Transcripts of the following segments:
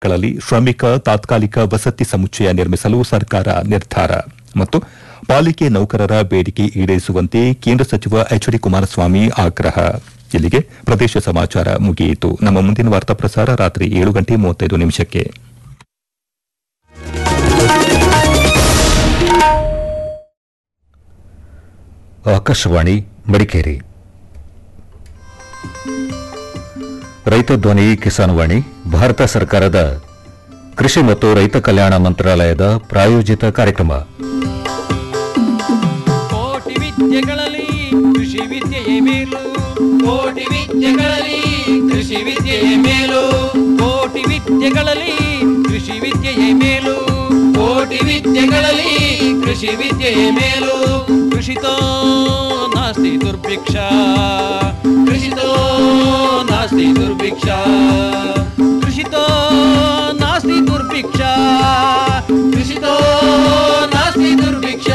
ಪ್ರದೇಶಗಳಲ್ಲಿ ಶ್ರಮಿಕ ತಾತ್ಕಾಲಿಕ ವಸತಿ ಸಮುಚ್ಚಯ ನಿರ್ಮಿಸಲು ಸರ್ಕಾರ ನಿರ್ಧಾರ ಮತ್ತು ಪಾಲಿಕೆ ನೌಕರರ ಬೇಡಿಕೆ ಈಡೇರಿಸುವಂತೆ ಕೇಂದ್ರ ಸಚಿವ ಎಚ್ ಡಿ ಕುಮಾರಸ್ವಾಮಿ ಆಗ್ರಹ ಇಲ್ಲಿಗೆ ಪ್ರದೇಶ ಸಮಾಚಾರ ಮುಗಿಯಿತು ನಮ್ಮ ಮುಂದಿನ ವಾರ್ತಾ ಪ್ರಸಾರ ರಾತ್ರಿ ಏಳು ಗಂಟೆ ಮೂವತ್ತೈದು ನಿಮಿಷಕ್ಕೆ ಆಕಾಶವಾಣಿ ಮಡಿಕೇರಿ ರೈತ ಧ್ವನಿ ಕಿಸಾನ್ ವಾಣಿ ಭಾರತ ಸರ್ಕಾರದ ಕೃಷಿ ಮತ್ತು ರೈತ ಕಲ್ಯಾಣ ಮಂತ್ರಾಲಯದ ಪ್ರಾಯೋಜಿತ ಕಾರ್ಯಕ್ರಮ ಕೋಟಿ ವಿದ್ಯೆಗಳಲ್ಲಿ ಕೃಷಿ ವಿದ್ಯೆಯೇ ಮೇಲು ಕೋಟಿ ವಿದ್ಯೆಗಳಲ್ಲಿ ಕೃಷಿ ವಿದ್ಯೆಯೇ ಮೇಲು ಕೋಟಿ ವಿದ್ಯೆಗಳಲ್ಲಿ ಕೃಷಿ ವಿದ್ಯೆಯೇ ಮೇಲು ಕೋಟಿ ವಿದ್ಯೆಗಳಲ್ಲಿ ಕೃಷಿ ವಿದ್ಯೆಯೇ ಮೇಲು ಕೃಷಿತೋ ನಾಸ್ತಿ ದುರ್ಭಿಕ್ಷ ಕೃಷಿತೋ ನಾಸ್ತಿ ದುರ್ಭಿಕ್ಷ ಕೃಷಿತೋ ನಾಸ್ತಿ ದುರ್ಭಿಕ್ಷ ಕೃಷಿತೋ ನಾಸ್ತಿ ದುರ್ಭಿಕ್ಷ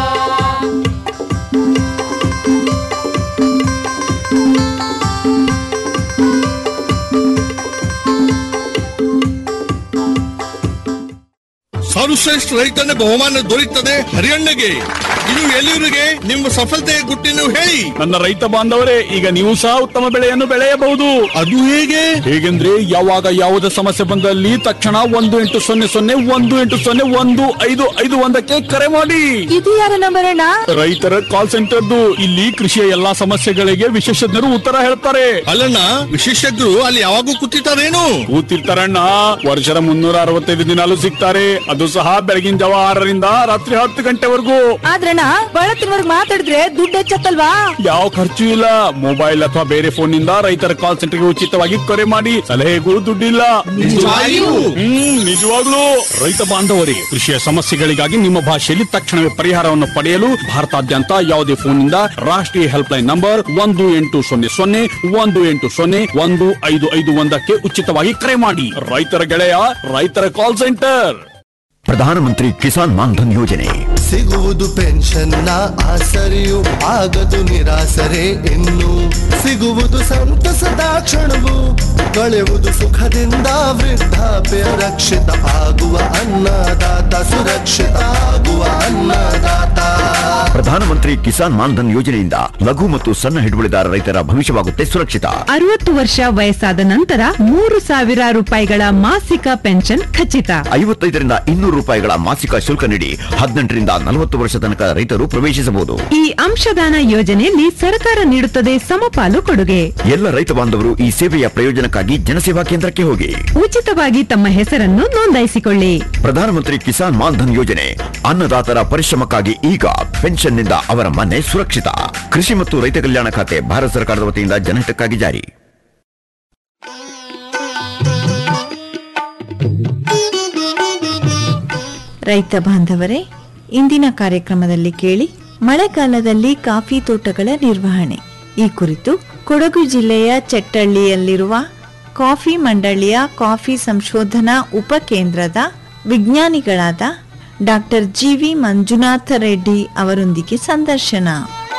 ಸರ್ವಶ್ರೇಷ್ಠ ರೈತನ ಬಹುಮಾನ ದೊರೆಯುತ್ತದೆ ಹರಿಯಣ್ಣಗೆ ಇದು ಎಲ್ಲಿವರಿಗೆ ನಿಮ್ಮ ಸಫಲತೆಯ ಗುಟ್ಟಿನ ಹೇಳಿ ನನ್ನ ರೈತ ಬಾಂಧವರೇ ಈಗ ನೀವು ಸಹ ಉತ್ತಮ ಬೆಳೆಯನ್ನು ಬೆಳೆಯಬಹುದು ಅದು ಹೇಗೆ ಹೇಗೆಂದ್ರೆ ಯಾವಾಗ ಯಾವುದೇ ಸಮಸ್ಯೆ ಬಂದಲ್ಲಿ ತಕ್ಷಣ ಒಂದು ಎಂಟು ಸೊನ್ನೆ ಸೊನ್ನೆ ಒಂದು ಎಂಟು ಸೊನ್ನೆ ಒಂದು ಐದು ಐದು ಒಂದಕ್ಕೆ ಕರೆ ಮಾಡಿ ಇದು ಯಾರ ನಂಬರ್ ಅಣ್ಣ ರೈತರ ಕಾಲ್ ಸೆಂಟರ್ದು ಇಲ್ಲಿ ಕೃಷಿಯ ಎಲ್ಲಾ ಸಮಸ್ಯೆಗಳಿಗೆ ವಿಶೇಷಜ್ಞರು ಉತ್ತರ ಹೇಳ್ತಾರೆ ಅಲ್ಲಣ್ಣ ವಿಶೇಷಜ್ಞರು ಅಲ್ಲಿ ಯಾವಾಗೂ ಕೂತಿರ್ತಾರೇನು ಕೂತಿರ್ತಾರಣ್ಣ ವರ್ಷದ ಮುನ್ನೂರ ಅರವತ್ತೈದು ದಿನಾಲು ಸಿಗ್ತಾರೆ ಅದು ಸಹ ಬೆಳಗಿನ ಜಾವ ಆರರಿಂದ ರಾತ್ರಿ ಹತ್ತು ಗಂಟೆವರೆಗೂ ಆದ್ರಣ್ಣ ಬಳತ್ತಿನವರ್ಗ್ ಮಾತಾಡಿದ್ರೆ ದುಡ್ಡು ಹೆಚ್ಚತ್ತಲ್ವಾ ಯಾವ ಖರ್ಚು ಇಲ್ಲ ಮೊಬೈಲ್ ಅಥವಾ ಬೇರೆ ಫೋನ್ ನಿಂದ ರೈತರ ಕಾಲ್ ಸೆಂಟರ್ಗೆ ಉಚಿತವಾಗಿ ಕರೆ ಮಾಡಿ ಸಲಹೆಗೂ ದುಡ್ಡಿಲ್ಲ ನಿಜವಾಗಿಯೂ? ಹ್ಮ್ ನಿಜವಾಗ್ಲೂ ರೈತ ಬಾಂಧವರಿಗೆ ಕೃಷಿಯ ಸಮಸ್ಯೆಗಳಿಗಾಗಿ ನಿಮ್ಮ ಭಾಷೆಯಲ್ಲಿ ತಕ್ಷಣವೇ ಪರಿಹಾರವನ್ನು ಪಡೆಯಲು ಭಾರತಾದ್ಯಂತ ಯಾವುದೇ ಫೋನ್ನಿಂದ ರಾಷ್ಟ್ರೀಯ ಹೆಲ್ಪ್ ಲೈನ್ ನಂಬರ್ ಒಂದು ಎಂಟು ಸೊನ್ನೆ ಸೊನ್ನೆ ಒಂದು ಎಂಟು ಸೊನ್ನೆ ಒಂದು ಐದು ಐದು ಒಂದಕ್ಕೆ ಉಚಿತವಾಗಿ ಕರೆ ಮಾಡಿ ರೈತರ ಗೆಳೆಯ ರೈತರ ಕಾಲ್ ಸೆಂಟರ್ ಪ್ರಧಾನಮಂತ್ರಿ ಕಿಸಾನ್ ಮಾನ್ಧನ್ ಯೋಜನೆ ಸಿಗುವುದು ಪೆನ್ಷನ್ನ ಆಸರೆಯು ಆಗದು ನಿರಾಸರೆ ಇನ್ನು ಸಿಗುವುದು ಸಂತಸದ ಕ್ಷಣವು ಕಳೆಯುವುದು ಸುಖದಿಂದ ವೃದ್ಧಾಪ್ಯ ರಕ್ಷಿತ ಆಗುವ ಅನ್ನದಾತ ಸುರಕ್ಷಿತ ಆಗುವ ಅನ್ನದಾತ ಪ್ರಧಾನಮಂತ್ರಿ ಕಿಸಾನ್ ಮಾನ್ಧನ್ ಯೋಜನೆಯಿಂದ ಲಘು ಮತ್ತು ಸಣ್ಣ ಹಿಡುವಳಿದಾರ ರೈತರ ಭವಿಷ್ಯವಾಗುತ್ತೆ ಸುರಕ್ಷಿತ ಅರವತ್ತು ವರ್ಷ ವಯಸ್ಸಾದ ನಂತರ ಮೂರು ಸಾವಿರ ರೂಪಾಯಿಗಳ ಮಾಸಿಕ ಪೆನ್ಷನ್ ಖಚಿತ ಐವತ್ತೈದರಿಂದ ಇನ್ನೂರು ರೂಪಾಯಿಗಳ ಮಾಸಿಕ ಶುಲ್ಕ ನೀಡಿ ಹದಿನೆಂಟರಿಂದ ನಲವತ್ತು ವರ್ಷ ತನಕ ರೈತರು ಪ್ರವೇಶಿಸಬಹುದು ಈ ಅಂಶದಾನ ಯೋಜನೆಯಲ್ಲಿ ಸರ್ಕಾರ ನೀಡುತ್ತದೆ ಸಮಪಾಲು ಕೊಡುಗೆ ಎಲ್ಲ ರೈತ ಬಾಂಧವರು ಈ ಸೇವೆಯ ಪ್ರಯೋಜನಕ್ಕಾಗಿ ಜನಸೇವಾ ಕೇಂದ್ರಕ್ಕೆ ಹೋಗಿ ಉಚಿತವಾಗಿ ತಮ್ಮ ಹೆಸರನ್ನು ನೋಂದಾಯಿಸಿಕೊಳ್ಳಿ ಪ್ರಧಾನಮಂತ್ರಿ ಕಿಸಾನ್ ಮಾನ್ಧನ್ ಯೋಜನೆ ಅನ್ನದಾತರ ಪರಿಶ್ರಮಕ್ಕಾಗಿ ಈಗ ಪೆನ್ಷನ್ನಿಂದ ಅವರ ಮನೆ ಸುರಕ್ಷಿತ ಕೃಷಿ ಮತ್ತು ರೈತ ಕಲ್ಯಾಣ ಖಾತೆ ಭಾರತ ಸರ್ಕಾರದ ವತಿಯಿಂದ ಜನಹಿತಕ್ಕಾಗಿ ಜಾರಿ ರೈತ ಬಾಂಧವರೇ ಇಂದಿನ ಕಾರ್ಯಕ್ರಮದಲ್ಲಿ ಕೇಳಿ ಮಳೆಗಾಲದಲ್ಲಿ ಕಾಫಿ ತೋಟಗಳ ನಿರ್ವಹಣೆ ಈ ಕುರಿತು ಕೊಡಗು ಜಿಲ್ಲೆಯ ಚೆಟ್ಟಳ್ಳಿಯಲ್ಲಿರುವ ಕಾಫಿ ಮಂಡಳಿಯ ಕಾಫಿ ಸಂಶೋಧನಾ ಉಪಕೇಂದ್ರದ ವಿಜ್ಞಾನಿಗಳಾದ ಡಾಕ್ಟರ್ ಜಿವಿ ಮಂಜುನಾಥ ರೆಡ್ಡಿ ಅವರೊಂದಿಗೆ ಸಂದರ್ಶನ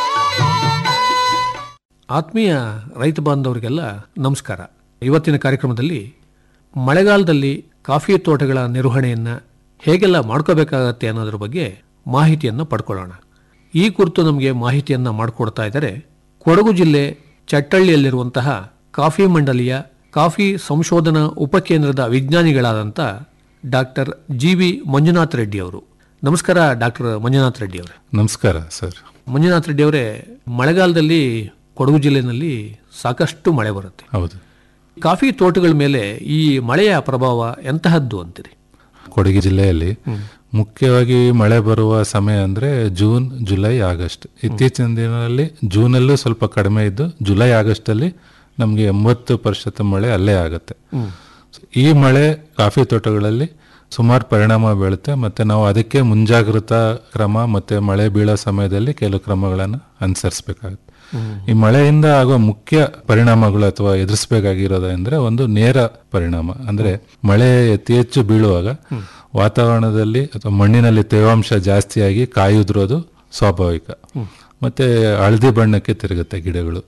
ಆತ್ಮೀಯ ರೈತ ಬಾಂಧವರಿಗೆಲ್ಲ ನಮಸ್ಕಾರ ಇವತ್ತಿನ ಕಾರ್ಯಕ್ರಮದಲ್ಲಿ ಮಳೆಗಾಲದಲ್ಲಿ ಕಾಫಿ ತೋಟಗಳ ನಿರ್ವಹಣೆಯನ್ನು ಹೇಗೆಲ್ಲ ಮಾಡ್ಕೋಬೇಕಾಗತ್ತೆ ಅನ್ನೋದ್ರ ಬಗ್ಗೆ ಮಾಹಿತಿಯನ್ನು ಪಡ್ಕೊಳ್ಳೋಣ ಈ ಕುರಿತು ನಮಗೆ ಮಾಹಿತಿಯನ್ನು ಮಾಡಿಕೊಡ್ತಾ ಇದ್ದಾರೆ ಕೊಡಗು ಜಿಲ್ಲೆ ಚಟ್ಟಳ್ಳಿಯಲ್ಲಿರುವಂತಹ ಕಾಫಿ ಮಂಡಲಿಯ ಕಾಫಿ ಸಂಶೋಧನಾ ಉಪಕೇಂದ್ರದ ವಿಜ್ಞಾನಿಗಳಾದಂಥ doctor G V Manjunath Reddy ಅವರು ನಮಸ್ಕಾರ ಡಾಕ್ಟರ್ ಮಂಜುನಾಥ್ ರೆಡ್ಡಿ ಅವರೇ ನಮಸ್ಕಾರ ಸರ್ ಮಂಜುನಾಥ್ ರೆಡ್ಡಿ ಅವರೇ ಮಳೆಗಾಲದಲ್ಲಿ ಕೊಡಗು ಜಿಲ್ಲೆಯಲ್ಲಿ ಸಾಕಷ್ಟು ಮಳೆ ಬರುತ್ತೆ ಹೌದು ಕಾಫಿ ತೋಟಗಳ ಮೇಲೆ ಈ ಮಳೆಯ ಪ್ರಭಾವ ಎಂತಹದ್ದು ಅಂತೀರಿ ಕೊಡಗು ಜಿಲ್ಲೆಯಲ್ಲಿ ಮುಖ್ಯವಾಗಿ ಮಳೆ ಬರುವ ಸಮಯ ಅಂದ್ರೆ ಜೂನ್ ಜುಲೈ ಆಗಸ್ಟ್ ಇತ್ತೀಚಿನ ದಿನಗಳಲ್ಲಿ ಜೂನಲ್ಲೂ ಸ್ವಲ್ಪ ಕಡಿಮೆ ಇದ್ದು ಜುಲೈ ಆಗಸ್ಟ್ ಅಲ್ಲಿ ನಮಗೆ ಎಂಬತ್ತು ಪ್ರತಿಶತ ಮಳೆ ಅಲ್ಲೇ ಆಗುತ್ತೆ ಈ ಮಳೆ ಕಾಫಿ ತೋಟಗಳಲ್ಲಿ ಸುಮಾರು ಪರಿಣಾಮ ಬೀಳುತ್ತೆ ಮತ್ತೆ ನಾವು ಅದಕ್ಕೆ ಮುಂಜಾಗ್ರತಾ ಕ್ರಮ ಮತ್ತೆ ಮಳೆ ಬೀಳೋ ಸಮಯದಲ್ಲಿ ಕೆಲವು ಕ್ರಮಗಳನ್ನು ಅನುಸರಿಸಬೇಕಾಗುತ್ತೆ ಈ ಮಳೆಯಿಂದ ಆಗುವ ಮುಖ್ಯ ಪರಿಣಾಮಗಳು ಅಥವಾ ಎದುರಿಸಬೇಕಾಗಿರೋದಂದ್ರೆ ಒಂದು ನೇರ ಪರಿಣಾಮ ಅಂದ್ರೆ ಮಳೆ ಅತಿ ಹೆಚ್ಚು ಬೀಳುವಾಗ ವಾತಾವರಣದಲ್ಲಿ ಅಥವಾ ಮಣ್ಣಿನಲ್ಲಿ ತೇವಾಂಶ ಜಾಸ್ತಿಯಾಗಿ ಕಾಯಿ ಉದುರೋದು ಸ್ವಾಭಾವಿಕ ಮತ್ತೆ ಹಳದಿ ಬಣ್ಣಕ್ಕೆ ತಿರುಗುತ್ತೆ ಗಿಡಗಳು